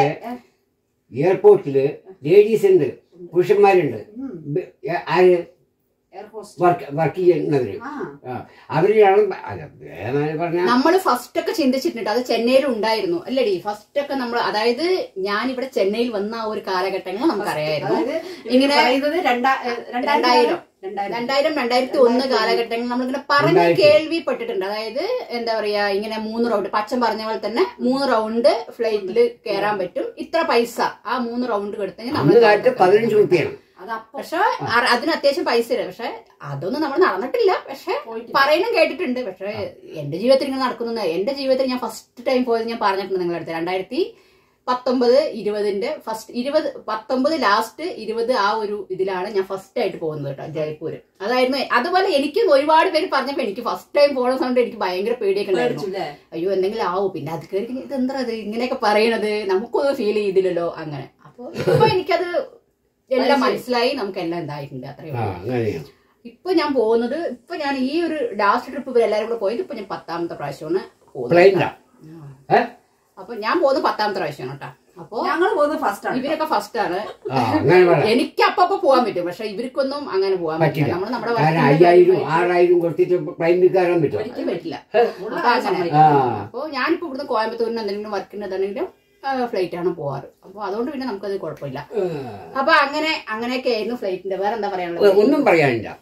എയർപോർട്ടില് ലേഡീസ് ഉണ്ട് പുരുഷന്മാരുണ്ട് ബ- ഏ- ആര് എയർ ഹോസ്റ്റസ് വർക്ക് വർക്ക് ചെയ്യുന്നവര് ആ ആ, അവരെയാണ് അല്ല വേറെ പറഞ്ഞ നമ്മൾ ഫസ്റ്റ് ഒക്കെ ചിന്തിച്ചിട്ടുണ്ട് അത് ചെന്നൈയിൽ ഉണ്ടായിരുന്നു അല്ലടി ഫസ്റ്റ് ഒക്കെ നമ്മൾ അതായത് ഞാൻ ഇവിടെ ചെന്നൈയിൽ വന്ന ആ ഒരു കാലഘട്ടങ്ങൾ നമുക്കറിയായിരുന്നു അതായത് ഇങ്ങനെ പറയുന്നത് രണ്ടാ- ഏ, രണ്ടായിരം. രണ്ടായിരം രണ്ടായിരം രണ്ടായിരത്തി ഒന്ന് കാലഘട്ടങ്ങൾ നമ്മളിങ്ങനെ പറഞ്ഞ് രണ്ടായിരത്തി. കേൾവിപ്പെട്ടിട്ടുണ്ട് അതായത് എന്താ പറയാ ഇങ്ങനെ മൂന്ന് റൗണ്ട് പച്ചൻ പറഞ്ഞ പോലെ തന്നെ മൂന്ന് റൗണ്ട് ഫ്ലൈറ്റിൽ കയറാൻ പറ്റും ഇത്ര പൈസ ആ മൂന്ന് റൗണ്ട് കൊടുത്തെങ്കിൽ അന്ന് കാലത്ത് നമ്മൾ പതിനഞ്ച് റുപ്യാണ് അത് അപ്പൊ പക്ഷെ അ- അതിന് അത്യാവശ്യം പൈസ ഇല്ല പക്ഷെ അതൊന്നും നമ്മൾ നടന്നിട്ടില്ല പക്ഷെ പോയിട്ടില്ല. പറയണം കേട്ടിട്ടുണ്ട് പക്ഷെ എന്റെ ജീവിതത്തിൽ ഇങ്ങനെ നടക്കുന്നു എന്റെ ജീവിതത്തിൽ ഞാൻ ഫസ്റ്റ് ടൈം പോയത് ഞാൻ പറഞ്ഞിട്ടുണ്ട് നിങ്ങളുടെ അടുത്ത് രണ്ടായിരത്തി പത്തൊമ്പത് ഇരുപതിന്റെ ഫസ്റ്റ് ഇരുപത് പത്തൊമ്പത് ലാസ്റ്റ് ഇരുപത് ആ ഒരു ഇതിലാണ് ഞാൻ ഫസ്റ്റ് ആയിട്ട് പോകുന്നത് കേട്ടോ ജയ്പൂർ അതായിരുന്നു അതുപോലെ എനിക്ക് ഒരുപാട് പേര് പറഞ്ഞപ്പോ എനിക്ക് ഫസ്റ്റ് ടൈം പോണ സമയത്ത് എനിക്ക് ഭയങ്കര പേടിയൊക്കെ ഉണ്ടായിരുന്നു പേടിച്ചു അല്ലേ അയ്യോ എന്തെങ്കിലും ആവും പിന്നെ അത് കയറി ഇത് എന്താ ഇത് ഇങ്ങനെയൊക്കെ പറയണത് നമുക്കൊന്നും ഫീൽ ചെയ്തില്ലല്ലോ അങ്ങനെ അപ്പൊ ഇപ്പൊ എനിക്കത് എല്ലാം മനസ്സിലായി നമുക്ക് എല്ലാം എന്തായിട്ടുണ്ട് അത്രയും ആ അങ്ങനെയാണ് ഇപ്പൊ ഞാൻ പോകുന്നത് ഇപ്പൊ ഞാൻ ഈ ഒരു ലാസ്റ്റ് ട്രിപ്പ് ഇവർ എല്ലാവരും കൂടെ പോയത് ഇപ്പൊ ഞാൻ പത്താമത്തെ പ്രാവശ്യമാണ് പോകുന്നത് പ്ലെയിനിലാ ഏ അപ്പൊ ഞാൻ പോകുന്നത് പത്താമത്തെ പ്രാവശ്യമാണ് കേട്ടോ അപ്പൊ ഞങ്ങൾ പോകുന്നത് ഫസ്റ്റ് ആണ് ഇവരൊക്കെ ഫസ്റ്റ് ആണ് ആ അങ്ങനെ പറയാം എനിക്ക് അപ്പൊ അപ്പൊ പോകാൻ പറ്റും പക്ഷെ ഇവർക്കൊന്നും അങ്ങനെ പോകാൻ പറ്റില്ല പറ്റില്ല നമ്മൾ നമ്മുടെ കാരണം വർക്കിന്റെ അയ്യായിരം കാര്യമായി- ആറായിരം കൊടുത്തിട്ട് പ്ലെയിനിൽ കയറാൻ പറ്റുമോ ഒരിക്കലും പറ്റില്ല ഉള്ള അപ്പൊ അങ്ങനെ സമ്മതിക്കും. ആ അപ്പൊ ഞാനിപ്പോ ഇവിടുന്ന് കോയമ്പത്തൂരിന് എന്തെങ്കിലും വർക്കിന് എന്തെങ്കിലും ഫ്ലൈറ്റ് ആണ് പോവാറ് അപ്പൊ അതുകൊണ്ട് പിന്നെ നമുക്കത് കുഴപ്പമില്ല അപ്പൊ അങ്ങനെ അങ്ങനെയൊക്കെ ആയിരുന്നു ഫ്ലൈറ്റിന്റെ വേറെ എന്താ ഏ, പറയാനുള്ളത് ഒന്നും പറയാനില്ല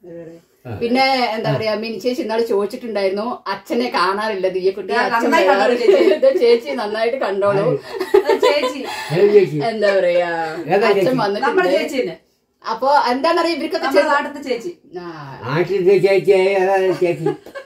പിന്നെ എന്താ പറയാ മിനി ചേച്ചി ഇന്നാള് ചോദിച്ചിട്ടുണ്ടായിരുന്നു അച്ഛനെ കാണാറില്ല ദിയക്കുട്ടി ഞാൻ അച്ഛൻ നന്നായി കണ്ടോളൂ വരാറില്ല. ഇത് ചേച്ചി നന്നായിട്ട് കണ്ടോളൂ അത് ചേച്ചി ഏത് ചേച്ചി എന്താ പറയാ ഏതാ അച്ഛൻ ചേച്ചി? നമ്മുടെ വന്നിട്ടുണ്ട് ചേച്ചി തന്നെ അപ്പൊ എന്താണെന്നറിയാം ഇവർക്കൊക്കെ നമ്മുടെ ചെറു- നാട്ടിലത്തെ ചേച്ചി ആ, നാട്ടിലത്തെ ചേച്ചി ഏതാ ചേച്ചി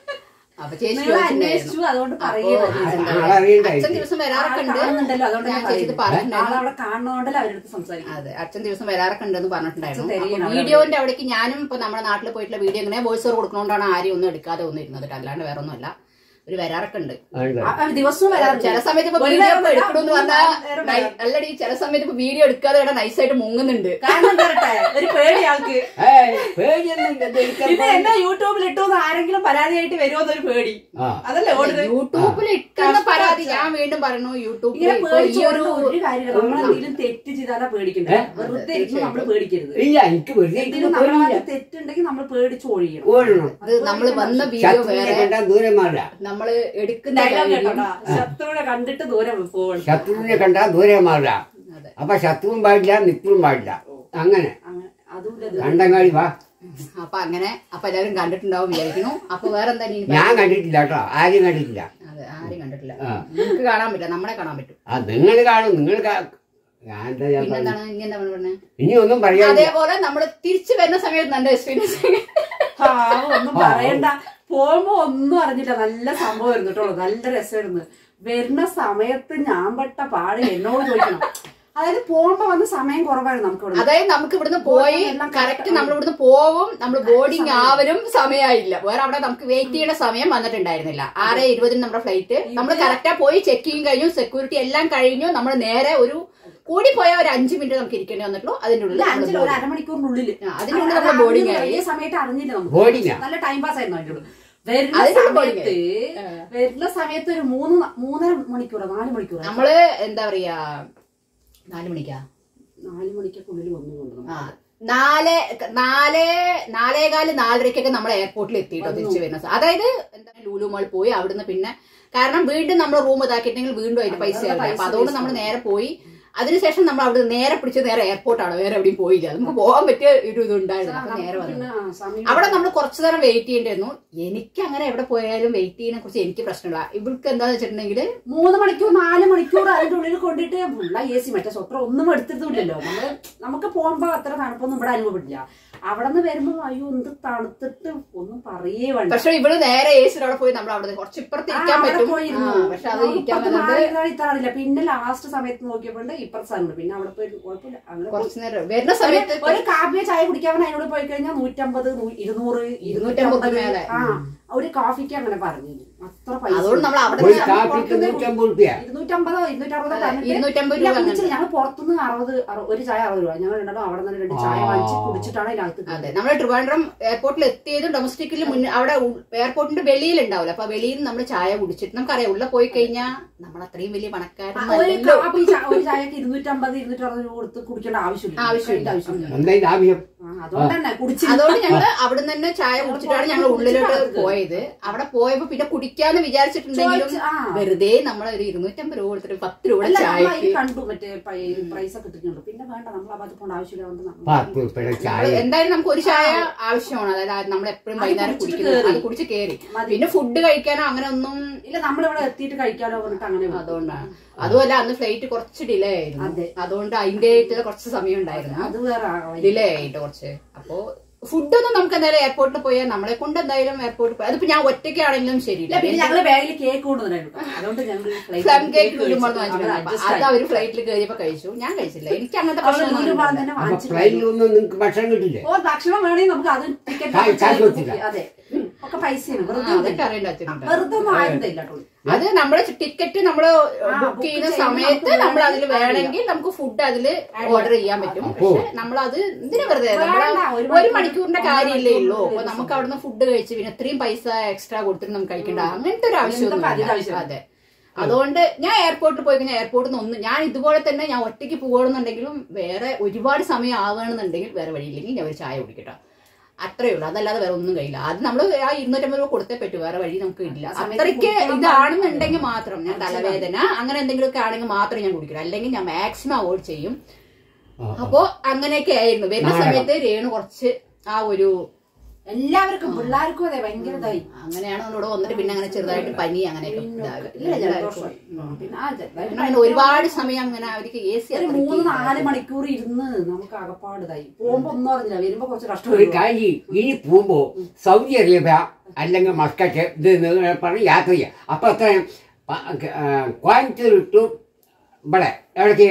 അപ്പൊ ചേച്ചി നിങ്ങൾ ചോദിച്ചിട്ടുണ്ടായിരുന്നു അന്വേഷിച്ചു അതുകൊണ്ട് അപ്പൊ പറയുന്നത് എന്താ ആളെ പറയാ, അറിയണ്ടായിരിക്കും. അച്ഛൻ ദിവസം വരാറൊക്കെ ഉണ്ട് കാണുന്നുണ്ടല്ലോ അതുകൊണ്ട് ഞാൻ ഞാൻ ചേച്ചിക്ക് പറയുന്നത്. പറഞ്ഞിട്ടുണ്ടായിരുന്നു ആളവിടെ കാണുന്നോണ്ടല്ലോ അവരുടെ സംസാരിക്കും അതെ അച്ഛൻ ദിവസം വരാറൊക്കെ ഉണ്ടെന്ന് പറഞ്ഞിട്ടുണ്ടായിരുന്നു അച്ഛൻ തെരയണം അപ്പൊ അവിടെ. വീഡിയോന്റെ അവിടേക്ക് ഞാനും ഇപ്പൊ നമ്മുടെ നാട്ടിൽ പോയിട്ടുള്ള വീഡിയോ ഇങ്ങനെ വോയിസ് ഓവർ കൊടുക്കണോണ്ടാണ് ആരും ഒന്നും എടുക്കാതെ ഒന്നിരുന്നത് കേട്ടോ. അല്ലാണ്ട് വേറെ ഒന്നുമല്ല ഒരു വരാറൊക്കെ ഉണ്ട് ഉണ്ട്. ആ, ആ, ദിവസവും വരാറുണ്ട് ചില സമയത്ത് ഇപ്പൊ ഒരു വീഡിയോ നേരം ഇപ്പൊ വരാം, എടുക്കണമെന്ന് മൂന്ന് പറഞ്ഞാൽ നേരം വരാം. അല്ലടി ചില സമയത്ത് ഇപ്പൊ വീഡിയോ എടുക്കാതെ ഇവിടെ നൈസായിട്ട് മുങ്ങുന്നുണ്ട് കാരണം എന്താ പറയട്ടെ ഒരു പേടി ആൾക്ക് ഏയ്, പേടിയൊന്നുമില്ല, ഇത് എടുക്കാൻ പിന്നെ എന്നെ യൂട്യൂബിൽ ഇട്ടു എന്ന് ആരെങ്കിലും പരാതിയായിട്ട് വരുമോ എന്നൊരു പേടി ആ. അതല്ലേ ഓടുന്നത് യൂട്യൂബിൽ ഇട്ടുന്ന പരാതി ഞാൻ വീണ്ടും പറഞ്ഞു യൂട്യൂബിൽ ഇങ്ങനെ ഇപ്പൊ ഈ ഒരു പേടിച്ചോണ്ട് ഒരു കാര്യമില്ല നമ്മൾ എന്തെങ്കിലും തെറ്റ് ചെയ്താലാ പേടിക്കണ്ടേ വെറുതെ ഇരിക്കുമ്പോൾ നമ്മൾ പേടിക്കരുത് ഇല്ല എനിക്ക് വെറുതെ എന്തെങ്കിലും ഇരിക്കുമ്പോ നമ്മുടെ പേടിയില്ല. ഭാഗത്ത് തെറ്റുണ്ടെങ്കിൽ നമ്മൾ പേടിച്ച് ഒഴിയണം ഓടണം അത് നമ്മൾ വന്ന വീഡിയോ ശത്രുവിനെ വേറെ കണ്ടാൽ ദൂരെ മാറില്ല നമ്മള് എടുക്കുന്ന ഡയലോഗ് കാര്യം- കേട്ടോടാ ശത്രുവിനെ കണ്ടിട്ട് ദൂരെ പോകണം ശത്രുവിനെ കണ്ടാൽ ദൂരെ മാറില്ല അതെ. അപ്പൊ ശത്രുവും പാടില്ല മിത്രവും പാടില്ല അങ്ങനെ അങ്ങനെ അതുമില്ല ഇത്. രണ്ടങ്ങാടി വാ അപ്പൊ അങ്ങനെ അപ്പൊ എല്ലാവരും കണ്ടിട്ടുണ്ടാവും വിചാരിക്കുന്നു അപ്പൊ വേറെ എന്താ നീ ഞാൻ കണ്ടിട്ടില്ല കേട്ടോ ആരും കണ്ടിട്ടില്ല അതെ ആരും കണ്ടിട്ടില്ല ആ. നിങ്ങൾക്ക് കാണാൻ പറ്റില്ല നമ്മളെ കാണാൻ പറ്റും ആ നിങ്ങൾ കാണും നിങ്ങൾ കാ- ഞാൻ എന്താ ഞാൻ പറഞ്ഞത്? പിന്നെന്താണ് ഇനി എന്താ പറഞ്ഞത് ഇനി ഒന്നും പറയാനില്ല അതേപോലെ നമ്മൾ തിരിച്ചു വരുന്ന സമയത്ത് നല്ല എക്സ്പീരിയൻസ് പാവം, ഒന്നും പറയണ്ട പോകുമ്പോ ഒന്നും അറിഞ്ഞില്ല നല്ല സംഭവമായിരുന്നു കേട്ടോ നല്ല രസമായിരുന്നു വരുന്ന സമയത്ത് ഞാൻ പെട്ട പാട് എന്നോട് ചോദിക്കണം അതായത് പോകുമ്പോ വന്ന് സമയം കുറവായിരുന്നു നമുക്ക് ഇവിടെ അതായത് നമുക്ക് ഇവിടുന്ന് പോയി എല്ലാം കറക്റ്റ് നമ്മൾ ഇവിടുന്ന് പോവും നമ്മൾ ബോർഡിങ് ആവലും സമയമായില്ല വേറെ അവിടെ നമുക്ക് വെയിറ്റ് ചെയ്യേണ്ട സമയം വന്നിട്ടുണ്ടായിരുന്നില്ല ആറ് ഇരുപതിന് നമ്മുടെ ഫ്ലൈറ്റ് നമ്മൾ കറക്റ്റാ പോയി ചെക്കിങ് കഴിഞ്ഞു സെക്യൂരിറ്റി എല്ലാം കഴിഞ്ഞു നമ്മൾ നേരെ ഒരു കൂടി പോയ ഒരു അഞ്ചു മിനിറ്റ് നമുക്ക് ഇരിക്കേണ്ടി വന്നിട്ടുള്ളൂ അതിന്റെ ഉള്ളിൽ ഇല്ല, നമ്മള് അഞ്ചിൽ ഒരു boarding. അരമണിക്കൂറിനുള്ളിൽ ആ, അതിനുള്ളിൽ നമ്മൾ ബോർഡിംഗ് ആയി ഈ സമയത്ത് അറിഞ്ഞില്ല നമുക്ക് Boarding ആ? നല്ല ടൈം പാസ് ആയിരുന്നു അതിന്റെ ഉള്ളിൽ. വരുന്ന അതിനുള്ള boarding സമയത്ത് വരുന്ന സമയത്ത് ഒരു മൂന്ന് ന- മൂന്നര മണിക്കൂറോ നാല് മണിക്കൂറോ നമ്മള് എന്താ പറയാ നാല് മണിക്കാ നാല് മണിക്കൊള്ളിൽ വന്നു കൊണ്ട് ആ നാല് നാല് നാലേകാല് നാലരക്കൊക്കെ നമ്മൾ എയർപോർട്ടിൽ എത്തിയിട്ടോ തിരിച്ചു വരുന്ന സ- അതായത് എന്താ ലൂലു മാൾ പോയി അവിടുന്ന് പിന്നെ കാരണം വീണ്ടും നമ്മൾ റൂം ഇതാക്കിയിട്ടുണ്ടെങ്കിൽ വീണ്ടും അതിന്റെ പൈസ ആവില്ല അപ്പൊ അതുകൊണ്ട് നമ്മൾ നേരെ പോയി അതിനുശേഷം നമ്മൾ അവിടെ നേരെ പിടിച്ച് നേരെ എയർപോർട്ടാണ് വേറെ എവിടെയും പോയില്ല നമുക്ക് പോകാൻ പറ്റിയ ഒരു ഇത് ഉണ്ടായിരുന്നു അപ്പൊ നേരെ വന്നു പിന്നെ ആ, സമയം അവിടെ നമ്മൾ കുറച്ചു നേരം വെയിറ്റ് ചെയ്യേണ്ടിരുന്നു എനിക്ക് അങ്ങനെ എവിടെ പോയാലും വെയിറ്റ് ചെയ്യുന്നതിനെ കുറിച്ച് എനിക്ക് പ്രശ്നമില്ല ഇവൾക്ക് എന്താന്ന് വെച്ചിട്ടുണ്ടെങ്കിൽ മൂന്ന് മണിക്കൂർ നാല് മണിക്കൂർ അതിന്റെ ഉള്ളിൽ കൊണ്ടിട്ട് ഫുള്ള എ സി മറ്റേ സ്വത്ര ഒന്നും എടുത്തിട്ടില്ലല്ലോ നമ്മള് നമുക്ക് പോകുമ്പോ അത്ര തണുപ്പൊന്നും ഇവിടെ അനുഭവപ്പെട്ടില്ല അവിടെ നിന്ന് വരുമ്പോ അയ്യോ എന്ത് തണുത്തിട്ട് ഒന്നും പറയേ വേണ്ട പക്ഷെ ഇവള് നേരെ എ സിയുടെ അവിടെ പോയി നമ്മൾ അവിടെ കുറച്ച് ഇപ്പുറത്ത് ആ, ഇരിക്കാൻ അവിടെ പറ്റും പോയിരുന്നു. ആ, പക്ഷെ അത് നമുക്ക് ഇരിക്കാൻ ഇപ്പുറത്ത് പറ്റുന്നത് മാറി ഇരുന്നാൽ ഇത്ര അറിയില്ല പിന്നെ ലാസ്റ്റ് സമയത്ത് നോക്കിയപ്പോണ്ട് ഇപ്പുറത്തെ സ്ഥലമുണ്ട് പിന്നെ അവിടെ പോയി കുഴപ്പമില്ല അങ്ങനെ പോയി. കുറച്ചു നേരം വരുന്ന സമയത്ത് ഒരു കാപ്പിയോ ചായ കുടിക്കാൻ അതിനോട് പോയി കഴിഞ്ഞാൽ നൂറ്റമ്പത് നൂ- ഇരുന്നൂറ് ഇരുന്നൂറ്റമ്പത് മേലെ. ആ ഒരു കാഫിക്ക് അങ്ങനെ പറഞ്ഞു അത്ര പൈസ അതുകൊണ്ട് നമ്മൾ അവിടെ ഒരു നിന്ന് കാപ്പിക്ക് പുറത്തുനിന്ന് നൂറ്റമ്പത് റുപ്യ ഇരുന്നൂറ്റമ്പതോ ഇരുന്നൂറ്ററുപതോ പറഞ്ഞിട്ട് ഇരുന്നൂറ്റമ്പത് ഇല്ല, രൂപ കുടിച്ചില്ല. ഞങ്ങൾ പുറത്തുനിന്ന് അറുപത് അറു- ഒരു ചായ അറുപത് രൂപ ഞങ്ങൾ രണ്ടാളും അവിടെ നിന്ന് രണ്ട് ചായ ആ. വാങ്ങിച്ച് കുടിച്ചിട്ടാണ് ഇതിനകത്ത് അതെ നമ്മൾ ട്രിവാൻഡ്രം എയർപോർട്ടിൽ എത്തിയതും ഡൊമസ്റ്റിക്കിൽ മുന്നേ അവിടെ ഉ- എയർപോർട്ടിന്റെ വെളിയിൽ ഉണ്ടാവില്ല അപ്പൊ വെളിയിൽ നമ്മൾ ചായ കുടിച്ചിട്ട് നമുക്കറിയാം ഉള്ള പോയി കഴിഞ്ഞാൽ നമ്മൾ അത്രയും വലിയ ഒരു പണക്കാരൊന്നും കാപ്പി ചാ- ഒരു ചായക്ക് ഇരുന്നൂറ്റമ്പത് ഇരുന്നൂറ്ററുപത് രൂപ കൊടുത്ത് കുടിക്കേണ്ട ആവശ്യമില്ല ആവശ്യമില്ല. അതിന്റെ ആവശ്യമില്ല എന്താ ഇത് ആവശ്യം ആ, അതുകൊണ്ട് തന്നെ കുടിച്ച് അതുകൊണ്ട് ഞങ്ങള് അവിടെ തന്നെ ചായ കുടിച്ചിട്ടാണ് ഞങ്ങൾ ഉള്ളിലോട്ട് പോയത് അവിടെ പോയപ്പോ പിന്നെ കുടിക്കാന്ന് വിചാരിച്ചിട്ടുണ്ടെങ്കിലും ചോദിച്ച്, ആ. വെറുതെ നമ്മൾ ഒരു ഇരുന്നൂറ്റമ്പത് രൂപ കൊടുത്തിട്ട് പത്ത് രൂപ അല്ല നമ്മൾ ചായക്ക് അതിൽ കണ്ടു മറ്റേ പ്രൈസ് ഒക്കെ കിട്ടുന്നുണ്ട് പിന്നെ വേണ്ട നമ്മൾ ആ ഭാഗത്ത് പോകേണ്ട ആവശ്യമില്ല അതുകൊണ്ട് നമ്മൾ പത്ത് ഉൾപ്പെടെ ചായ എന്തായാലും നമുക്ക് ഒരു ചായ ആവശ്യമാണ് അതായത് നമ്മൾ എപ്പോഴും അത് വൈകുന്നേരം കുടിച്ചിട്ട് കുടിക്കുന്നത് കേറി. അത് കുടിച്ച് കയറി മതി. പിന്നെ ഫുഡ് കഴിക്കാനോ അങ്ങനെ ഒന്നും ഇല്ല നമ്മളിവിടെ എത്തിയിട്ട് കഴിക്കാലോ പറഞ്ഞിട്ട് അങ്ങനെ വിട്ടു. അതുകൊണ്ടാണ് അതുമല്ല അന്ന് ഫ്ലൈറ്റ് കുറച്ച് ഡിലേ ആയിരുന്നു അതെ. അതുകൊണ്ട് അതിന്റെ ആയിട്ട് കുറച്ച് സമയം ഉണ്ടായിരുന്നു അത് വേറെ ആ വഴി. ഡിലേ ആയിട്ട് കുറച്ച് അപ്പോ ഫുഡൊന്നും നമുക്ക് എന്തായാലും എയർപോർട്ടിൽ പോയാൽ നമ്മളെ കൊണ്ട് എന്തായാലും എയർപോർട്ടിൽ പോയി അതിപ്പോ ഞാൻ ഒറ്റയ്ക്കാണെങ്കിലും ഇല്ല ശരിയില്ല പിന്നെ ഞങ്ങള് ബാഗിൽ കേക്ക് കൊണ്ടുവന്നിട്ടുണ്ട് അതുകൊണ്ട് ഞങ്ങൾ പ്ലം കേക്ക് കുരുമ്പോൾ അത് അവര് ഫ്ലൈറ്റിൽ കയറിയപ്പോ കഴിച്ചു ഞാൻ കഴിച്ചില്ല എനിക്ക് അങ്ങനത്തെ പ്രശ്നമൊന്നും തന്നെ ഉണ്ടായില്ല. അപ്പൊ വാങ്ങിച്ചിട്ട് ഫ്ലൈറ്റിലൊന്നും നിങ്ങൾക്ക് ഭക്ഷണം കിട്ടില്ലേ ഓ ഭക്ഷണം വേണമെങ്കിൽ നമുക്ക് അത് കായ്- കാശ് കൊടുത്തില്ല. ടിക്കറ്റ് അതെ ഉം, ഒക്കെ പൈസയാണ് ആ, വെറുതെ അതൊക്കെ ഒന്നുമില്ല. അറിയേണ്ട അച്ഛനുണ്ട് വെറുതെ ഒന്നും ആയിരുന്നില്ല കേട്ടോ അത് നമ്മള് ടിക്കറ്റ് നമ്മള് ആ, ബുക്ക് book ചെയ്യുന്ന ചെയ്യുമ്പോൾ സമയത്ത് നമുക്ക് നമ്മൾ അതിൽ വേണമെങ്കിൽ വേണമെങ്കിൽ നമുക്ക് ഫുഡ് അതിൽ ഓർഡർ ചെയ്യാൻ പറ്റും അപ്പോ- പക്ഷെ നമ്മൾ അത് എന്തിനാ വെറുതെ നമ്മള് വേണ്ട, ഒരു ഒരു മണിക്കൂർ- മണിക്കൂറിന്റെ ഒന്നര കാര്യമില്ലേ ഉള്ളൂ മണിക്കൂർ അപ്പൊ നമുക്ക് അവിടുന്ന് ഫുഡ് കഴിച്ച് പിന്നെ ഇത്രയും പൈസ എക്സ്ട്രാ കൊടുത്തിട്ട് നമുക്ക് കഴിക്കണ്ട അങ്ങനത്തെ ഒരു അങ്ങനത്തെ അതിന്റെ ആവശ്യമൊന്നും ആവശ്യമില്ല. അതെ അതുകൊണ്ട് ഞാൻ എയർപോർട്ടിൽ പോയി കഴിഞ്ഞാൽ എയർപോർട്ടിൽ നിന്ന് ഒന്ന് ഞാൻ ഇതുപോലെ തന്നെ ഞാൻ ഒറ്റയ്ക്ക് പോകണമെന്നുണ്ടെങ്കിലും വേറെ ഒരുപാട് സമയം ആവുകയാണെന്നുണ്ടെങ്കിൽ വേറെ വഴിയില്ലെങ്കിൽ ഞാൻ ഒരു ചായ കുടിക്കട്ടോ അത്രേ ഉള്ളൂ അതല്ലാതെ വേറെ ഒന്നും കഴിയില്ല അത് നമ്മൾ ആ ഇരുന്നൂറ്റമ്പത് രൂപ കൊടുത്തേ പറ്റൂ വേറെ വഴി നമുക്ക് ഇല്ല ആ സമയത്ത് അത്രയ്ക്ക് കുടിക്കണം ഇതാണെന്നുണ്ടെങ്കിൽ മാത്രം ഞാൻ തലവേദന അങ്ങനെ എന്തെങ്കിലുമൊക്കെ ആണെങ്കിൽ മാത്രമേ ഞാൻ കുടിക്കുള്ളൂ അല്ലെങ്കിൽ ഞാൻ മാക്സിമം അവോയ്ഡ് ചെയ്യും ആ, ആ. അപ്പോ അങ്ങനെയൊക്കെ ആയിരുന്നു വരുന്ന നാടകം. സമയത്ത് രേണു കുറച്ച് ആ ഒരു എല്ലാവർക്കും പിള്ളേർക്കും അതെ ഭയങ്കര ഇതായി അങ്ങനെയാണ് ഇവിടെ വന്നിട്ട് പിന്നെ അങ്ങനെ ചെറുതായിട്ട് പനി അങ്ങനെയൊക്കെ ഇതാകും. ഇല്ല എല്ലാവർക്കും. ജലദോഷമായി ആ, പിന്നെ ആ ജലദോഷം പിന്നെ അങ്ങനെ ഒരുപാട് സമയം അങ്ങനെ അവർക്ക് എ സി ഒരു മൂന്ന് നാല് മണിക്കൂർ ഇരുന്ന് നമുക്ക് അകപ്പാടിതായി പോകുമ്പോ ഒന്നും അറിഞ്ഞില്ല വരുമ്പോ കുറച്ച് ഒരു കഷ്ടം കാര്യം ചെയ്യ്. ഇനി പോകുമ്പോ സൗദി അറേബ്യ അല്ലെങ്കിൽ മസ്കറ്റ് ഇത് നിങ്ങൾ പറഞ്ഞ് യാത്ര ചെയ്യുക അപ്പൊ അത്ര കോയമ്പത്തൂർ ടു ഇവിടെ എവിടേക്ക്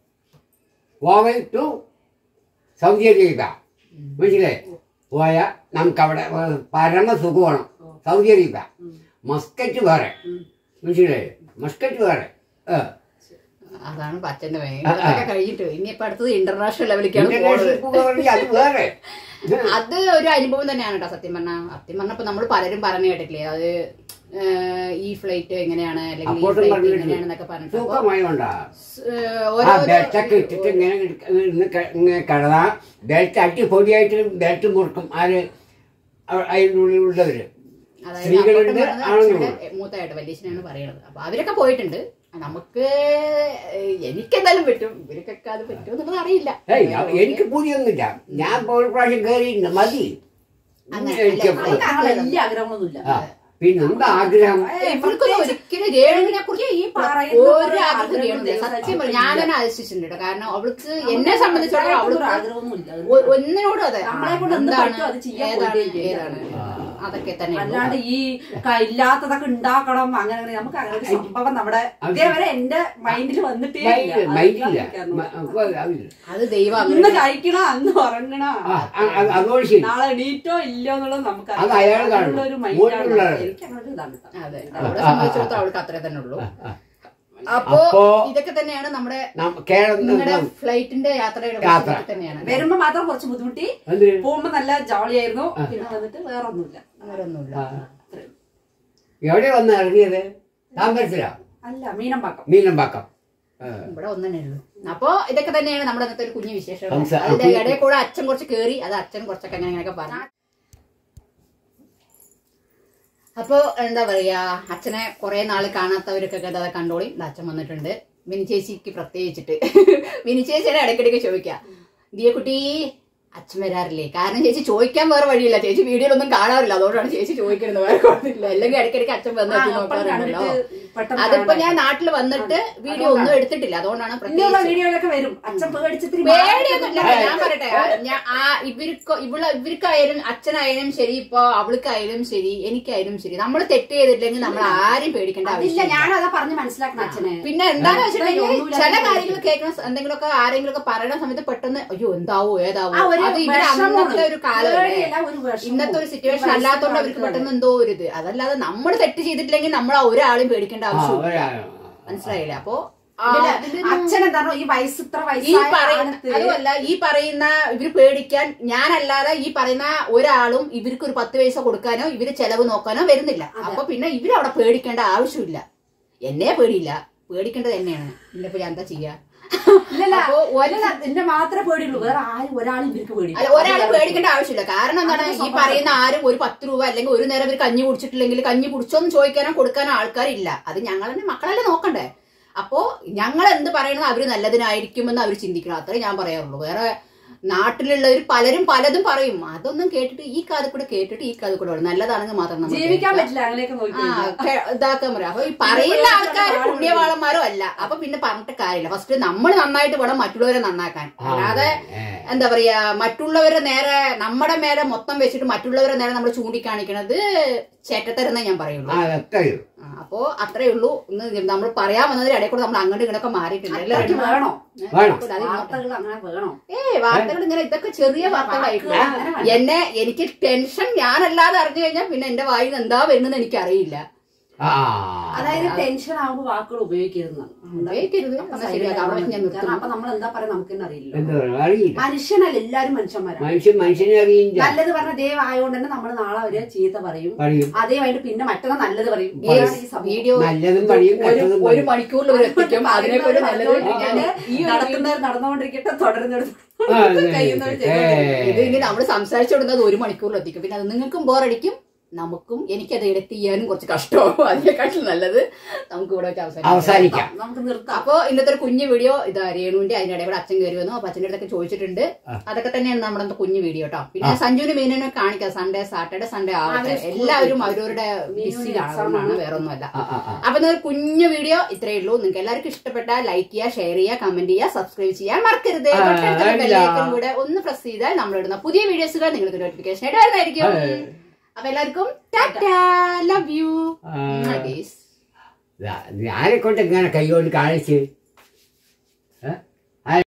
ഗോവ ടു സൗദി അറേബ്യ മനസ്സിലേ പോയാൽ നമുക്ക് അവിടെ പരമ സുഖമാണ് സൗദി അറേബ്യ മസ്കറ്റ് വേറെ മനസ്സിലായി മസ്കറ്റ് വേറെ ആ. അതാണ് പച്ചന്റെ ഭയങ്കര കഴിഞ്ഞിട്ട് ഇനിയിപ്പോ അടുത്തത് ഇന്റർനാഷണൽ ലെവലിലേക്കാണ് ഇന്റർനാഷണൽ പോകുന്നത് പോവുകയാണെങ്കിൽ അത് വേറെ അത് ഒരു അനുഭവം തന്നെയാണ് കേട്ടോ സത്യം പറഞ്ഞാൽ സത്യം പറഞ്ഞപ്പോ നമ്മൾ പലരും പറഞ്ഞു കേട്ടിട്ടില്ലേ അത് ഏഹ്, ഈ ഫ്ലൈറ്റ് എങ്ങനെയാണ് അല്ലെങ്കിൽ ഈ അപ്പോഴും ഫ്ലൈറ്റ് പറഞ്ഞിട്ടില്ലേ? എങ്ങനെയാണെന്നൊക്കെ പറഞ്ഞിട്ട് അപ്പൊ, സുഖമായോണ്ടാ ഏഹ്, ആ ഓരോ ബെൽറ്റൊക്കെ ഇട്ടിട്ട് ഇങ്ങനെ ഇടുക്ക- ഇങ്ങനെ ക- ഇങ്ങനെ കടന്നാ ബെൽറ്റ് അട്ടി പൊടിയായിട്ട് ബെൽറ്റ് മുറുക്കും ആര് അ- അതിൻ്റെ ഉള്ളിലുള്ളവര് അതായത് സ്ത്രീകളുണ്ട്, അപ്പുറത്ത് പറഞ്ഞത് ആണുങ്ങളുണ്ട്. അച്ഛന്റെ മൂത്തായിട്ട് വല്യച്ഛനാണ് പറയണത് അപ്പൊ അവരൊക്കെ പോയിട്ടുണ്ട് നമുക്ക് ഏഹ്, എനിക്കെന്തായാലും പറ്റും ഇവർക്കൊക്കെ അത് പറ്റുമോ എന്നുള്ളത് അറിയില്ല ഏയ് അവ- എനിക്ക് പുതിയൊന്നുമില്ല ഞാൻ ഇപ്പോൾ ഒരു പ്രാവശ്യം കയറിയിട്ടുണ്ട് മതി അങ്ങനെ എനിക്ക് അല്ല, അതിന് അങ്ങനെ വലിയ ആഗ്രഹങ്ങളൊന്നുമില്ല ആ പിന്നെ എന്താ ആഗ്രഹം ഇവർക്കൊന്നും ഒരിക്കലും രേണുവിനെ കുറിച്ച് ഈ പറയുന്ന ഒരു പോലെ ആഗ്രഹം ആഗ്രഹം രേണുവില്ല ദൈവം സത്യം പറഞ്ഞു സത്യത്തിൽ ഞാൻ തന്നെ ആശിച്ചിട്ടുണ്ട് കേട്ടോ കാരണം അവൾക്ക് എന്നെ സംബന്ധിച്ചിടത്തോളം അവൾക്ക് ആഗ്രഹമൊന്നുമില്ല ഒ- ഒന്നിനോടും അതെ നമ്മളെ കൊണ്ട് എന്ത് എന്താണ് പറ്റുമോ അത് ചെയ്യാൻ ഏതാണ് പോയിട്ടേ ഏതാണ് അതൊക്കെ തന്നെ അല്ലാണ്ട് ഈ ക- ഇല്ലാത്തതൊക്കെ ഉണ്ടാക്കണം അങ്ങനെ അങ്ങനെ നമുക്ക് അങ്ങനെ ഒരു സംഭവം നമ്മുടെ ഇതേവരെ എന്റെ മൈൻഡിൽ വന്നിട്ടേ ഇല്ല. മൈൻഡ് മൈൻഡില്ല അത് മ- അപ്പൊ അതില്ല. അത് ദൈവം ഇന്ന് അങ്ങനെ കഴിക്കണ അന്ന് ഉറങ്ങണ ആ, അ- അ- അതോട് ശരി നാളെ എണീറ്റോ ഇല്ലയോ എന്നുള്ളത് നമുക്ക് അത് അയാൾ കാണും. ഒരു മുകളിലുള്ള മൈൻഡാണ് ആള്. എനിക്ക് അങ്ങനെ ഒരു ഇതാണ് കേട്ടോ. അതെ അവളെ സംബന്ധിച്ചിടത്തോളം അവൾക്ക് അത്രേ തന്നെ ഉള്ളൂ ആ. അപ്പോ അപ്പോ ഇതൊക്കെ തന്നെയാണ് നമ്മുടെ നം- കേരളം നിങ്ങളുടെ ഫ്ലൈറ്റിന്റെ യാത്രയുടെ യാത്ര. ഇതൊക്കെ തന്നെയാണ് വരുമ്പോ മാത്രം കുറച്ച് ബുദ്ധിമുട്ടി എന്ത് പോകുമ്പോ നല്ല ജോളിയായിരുന്നു പിന്നെ വന്നിട്ട് വേറെ ഒന്നുമില്ല വേറൊന്നുമില്ല അത്രേ ഉള്ളൂ. എവിടെ വന്ന് ഇറങ്ങിയത് താമ്പരത്തിലാ അല്ല മീനമ്പാക്കം മീനമ്പാക്കം ആ. ഇവിടെ ഒന്നേ ഉള്ളൂ അപ്പോ ഇതൊക്കെ തന്നെയാണ് നമ്മുടെ ഇന്നത്തെ ഒരു കുഞ്ഞു വിശേഷം സംസാ- അതിന്റെ ഇടയിൽ കൂടെ അച്ഛൻ കുറച്ച് കേറി അത് അച്ഛൻ കുറച്ചൊക്കെ അങ്ങനെ അങ്ങനെയൊക്കെ പറഞ്ഞു അപ്പോ എന്താ പറയാ അച്ഛനെ കുറെ നാള് കാണാത്തവരൊക്കെ അത് കണ്ടോളി ഇത് അച്ഛൻ വന്നിട്ടുണ്ട് മിനി ചേച്ചിക്ക് പ്രത്യേകിച്ചിട്ട് മിനി ചേച്ചിയുടെ ഇടയ്ക്കിടയ്ക്ക് ചോദിക്കാം ദിയ കുട്ടി അച്ഛൻ വരാറില്ലേ കാരണം ചേച്ചി ചോദിക്കാൻ വേറെ വഴിയില്ല ചേച്ചി വീഡിയോയിലൊന്നും കാണാറില്ല അതുകൊണ്ടാണ് ചേച്ചി ചോദിക്കുന്നത് വേറെ കുഴപ്പമില്ല അല്ലെങ്കിൽ ഇടയ്ക്കിടയ്ക്ക് അച്ഛൻ വന്ന് ആ, എത്തി അപ്പോൾ നോക്കാറുണ്ടല്ലോ കണ്ടിട്ട് പെട്ടെന്ന് അതിപ്പോ ഞാൻ കാണാൻ നാട്ടിൽ വന്നിട്ട് വീഡിയോ ഒന്നും എടുത്തിട്ടില്ല അതുകൊണ്ടാണ് ഇനിയുള്ള പ്രത്യേകിച്ച് വീഡിയോയിലൊക്കെ വരും അച്ഛൻ പേടിച്ചിട്ട് പേടിയൊന്നുമില്ല ഞാൻ പറയട്ടെ ഞാൻ ആ ഇവർക്ക് ഇവള് ഇവർക്കായാലും അച്ഛനായാലും ശരി ഇപ്പൊ അവൾക്കായാലും ശരി എനിക്കായാലും ശരി നമ്മൾ തെറ്റ് ചെയ്തിട്ടില്ലെങ്കിൽ നമ്മൾ ആരും പേടിക്കേണ്ട അതില്ല ആവശ്യമില്ല ഞാനും അതാ പറഞ്ഞ് മനസ്സിലാക്കണം അച്ഛനെ പിന്നെ എന്താന്ന് വെച്ചിട്ടുണ്ടെങ്കിൽ ഒന്നുമില്ല, ചില ഒന്നുമില്ല. കാര്യങ്ങൾ കേൾക്കുന്ന എന്തെങ്കിലുമൊക്കെ ആരെങ്കിലും ഒക്കെ പറയുന്ന സമയത്ത് പെട്ടെന്ന് അയ്യോ എന്താവോ ഏതാവോ ആ ഒരു അത് ഇവര് വിഷമമാണ്. അന്നത്തെ ഒരു കാലമല്ലേ പേടിയല്ല, ഒരു വിഷമവും. ഇന്നത്തെ ഒരു സിറ്റുവേഷൻ ഈ അല്ലാത്തോണ്ട് അവർക്ക് വയസ്സുള്ള പെട്ടെന്ന് എന്തോ ഒരു ഇത് അതല്ലാതെ നമ്മൾ തെറ്റ് ചെയ്തിട്ടില്ലെങ്കിൽ നമ്മൾ ആ ഒരാളും പേടിക്കേണ്ട ആ, ആവശ്യമില്ല ഒരാ- മനസ്സിലായില്ലേ അപ്പോ ആ, ഇതില് ഇതിലൊന്നും- അച്ഛൻ എന്താണോ ഈ വയസ്സ് ഇത്ര ഈ വയസ്സായ പറയുന്ന കാലത്ത് അതുമല്ല ഈ പറയുന്ന ഇവര് പേടിക്കാൻ ഞാനല്ലാതെ ഈ പറയുന്ന ഒരാളും ഇവർക്ക് ഒരു പത്ത് പൈസ കൊടുക്കാനോ ഇവര് ചെലവ് നോക്കാനോ വരുന്നില്ല അപ്പൊ പിന്നെ ഇവര് അവിടെ പേടിക്കേണ്ട ആവശ്യമില്ല എന്നെ പേടിയില്ല പേടിക്കേണ്ടത് തന്നെയാണ് ഇന്നിപ്പോ ഞാൻ എന്താ ചെയ്യാ ഇല്ലല്ല അപ്പൊ ഒരു- ഒരാ- എന്നെ മാത്രമേ പേടിയുള്ളൂ വേറെ ആരും ഒരാളും ഇവർക്ക് പേടി അല്ല ഒരാളെ പേടിക്കേണ്ട ആവശ്യമില്ല കാരണം എന്താണ് ഈ പറയുന്ന ആരും ഒരു പത്ത് രൂപ അല്ലെങ്കിൽ ഒരു നേരം ഇവർ കഞ്ഞി കുടിച്ചിട്ടില്ലെങ്കിൽ കഞ്ഞി കുടിച്ചോന്ന് ചോദിക്കാനോ കൊടുക്കാനോ ആൾക്കാരില്ല അത് ഞങ്ങൾ തന്നെ മക്കളല്ലേ നോക്കണ്ടേ അപ്പോ ഞങ്ങൾ എന്ത് പറയണത് അവര് നല്ലതിനായിരിക്കുമെന്ന് അവർ ചിന്തിക്കണം അത്രേ ഞാൻ പറയാറുള്ളൂ വേറെ നാട്ടിലുള്ളവർ പലരും പലതും പറയും അതൊന്നും കേട്ടിട്ട് ഈ കാത് കൂടെ കേട്ടിട്ട് ഈ കാത് കൂടെ പറയും. നല്ലതാണെങ്കിൽ മാത്രം നമ്മൾ ജീവിക്കാൻ കേൾക്കുക. പറ്റില്ല അങ്ങനെയൊക്കെ നോക്കി ആ, കെ- ഇതാക്കാൻ പറയാം അപ്പൊ ഈ പറയുന്ന ആൾക്കാർ പുണ്യവാളന്മാരോ അല്ല അപ്പൊ പിന്നെ പറഞ്ഞിട്ട് കാര്യമില്ല ഫസ്റ്റ് നമ്മൾ നന്നായിട്ട് വേണം മറ്റുള്ളവരെ നന്നാക്കാൻ അല്ലാതെ എന്താ പറയാ മറ്റുള്ളവരെ നേരെ നമ്മുടെ മേലെ മൊത്തം വെച്ചിട്ട് മറ്റുള്ളവരെ നേരെ നമ്മൾ ചൂണ്ടിക്കാണിക്കണത് ചേറ്റത്തരെന്നേ ഞാൻ പറയുള്ളൂ അതൊക്കെ ആ, അപ്പോ അത്രേ ഉള്ളൂ ഇന്ന് നമ്മൾ പറയാൻ വന്നതിൽ ഇടയിൽ കൂടെ നമ്മൾ അങ്ങോട്ട് ഇങ്ങോട്ടൊക്കെ മാറിയിട്ടുണ്ട് അല്ലേ അത്രയ്ക്ക് രണ്ടും? വേണോ ഏ, വേണം. അത് ഇങ്ങോട്ട്. വാർത്തകൾ അങ്ങനെ വേണോ ഏയ് വാർത്തകൾ ഇങ്ങനെ ഇതൊക്കെ ചെറിയ വാർത്തകളായിട്ടില്ല അങ്ങനെ വേണം. എന്നെ എനിക്ക് ടെൻഷൻ ഞാനല്ലാതെ അറിഞ്ഞു കഴിഞ്ഞാൽ പിന്നെ എന്റെ വായിൽ നിന്ന് എന്താ വരുന്നത് എനിക്ക് അറിയില്ല ആ അതായത് ടെൻഷൻ ആകുമ്പോൾ വാക്കുകൾ ഉപയോഗിക്കരുത് ഉപയോഗിക്കരുത്. എന്നാ ശരി, അത് അവിടെ വെച്ച് ഞാൻ നിർത്തുന്നു. അപ്പൊ നമ്മൾ എന്താ പറയാ നമുക്ക് തന്നെ അറിയില്ല എന്താ പറയുക അറിയില്ല മനുഷ്യനല്ല എല്ലാരും മനുഷ്യന്മാരാണ് മനുഷ്യൻ മനുഷ്യനെ അറിയില്ല നല്ലത് പറഞ്ഞ ദൈവം ആയതുകൊണ്ട് തന്നെ നമ്മൾ നാളെ ഒരു ചീത്ത പറയും പറയും അതേമായിട്ട് പിന്നെ മറ്റന്നാൾ നല്ലത് പറയും ഈ ഇതാണ് ഈ സംഭവം. വീഡിയോ നല്ലതും പറയും ഒരു കെട്ടതും ഒരു പറയും മണിക്കൂറിൽ ഒരു എത്തിക്കും അതിനൊക്കെ ഒരു നല്ലത് ഞാൻ ഈ ഒരു നടത്തുന്നവർ നടന്നുകൊണ്ടിരിക്കട്ടെ തുടരുന്നത് ആ, അതെ, കഴിയുന്നവർ അതെ. ചെയ്തോണ്ടിരിക്കും. ഇത് ഇനി നമ്മൾ സംസാരിച്ചു കൊടുക്കുന്നത് ഒരു മണിക്കൂറിൽ എത്തിക്കും പിന്നെ അത് നിങ്ങൾക്കും ബോറടിക്കും നമുക്കും എനിക്കത് എഡിറ്റ് ചെയ്യാനും കുറച്ച് കഷ്ടമാവും അതിനെക്കാട്ടിൽ നല്ലത് നമുക്ക് ഇവിടെ വെച്ച് അവസാനിക്കാം അവസാനിക്കാം നമുക്ക് നിർത്താം അപ്പൊ ഇന്നത്തെ ഒരു കുഞ്ഞു വീഡിയോ ഇതാ രേണുവിന്റെ അതിനിടെ കൂടെ അച്ഛൻ കയറി വന്നു അപ്പൊ അച്ഛൻ്റെ അടുത്തൊക്കെ ചോദിച്ചിട്ടുണ്ട് അതൊക്കെ തന്നെയാണ് നമ്മുടെ അന്നത്തെ കുഞ്ഞു വീഡിയോ കേട്ടോ പിന്നെ സഞ്ജുവിന് മീനിനെ കാണിക്കാം സൺഡേ സാറ്റർഡേ സൺഡേ ആവട്ടെ അവര് school എല്ലാവരും അവരവരുടെ മീനുവിന് ബിസിയിലാണ് exam അതുകൊണ്ടാണ് ആണ്. വേറെ ഒന്നുമല്ല ആ, ആ, ആ. അപ്പൊ ഇന്നൊരു കുഞ്ഞു വീഡിയോ ഇത്രയേ ഉള്ളൂ നിങ്ങൾക്ക് എല്ലാവർക്കും ഇഷ്ടപ്പെട്ടാൽ ലൈക്ക് ചെയ്യുക ഷെയർ ചെയ്യുക കമന്റ് ചെയ്യുക സബ്സ്ക്രൈബ് ചെയ്യാൻ മറക്കരുത് ആ, തൊട്ടടുത്തുള്ള ഇല്ല. ബെല്ലൈക്കൺ കൂടെ ഒന്ന് പ്രസ് ചെയ്താൽ നമ്മൾ ഇടുന്ന പുതിയ വീഡിയോസുകൾ നിങ്ങൾക്ക് നോട്ടിഫിക്കേഷൻ ആയിട്ട് വരുന്നതായിരിക്കും അതെ. അപ്പൊ എല്ലാവർക്കും ടാറ്റാ ലവ് യു ആ. ആരെ കൊണ്ട് ഇങ്ങനെ കൈകൊണ്ട് കാണിച്ച്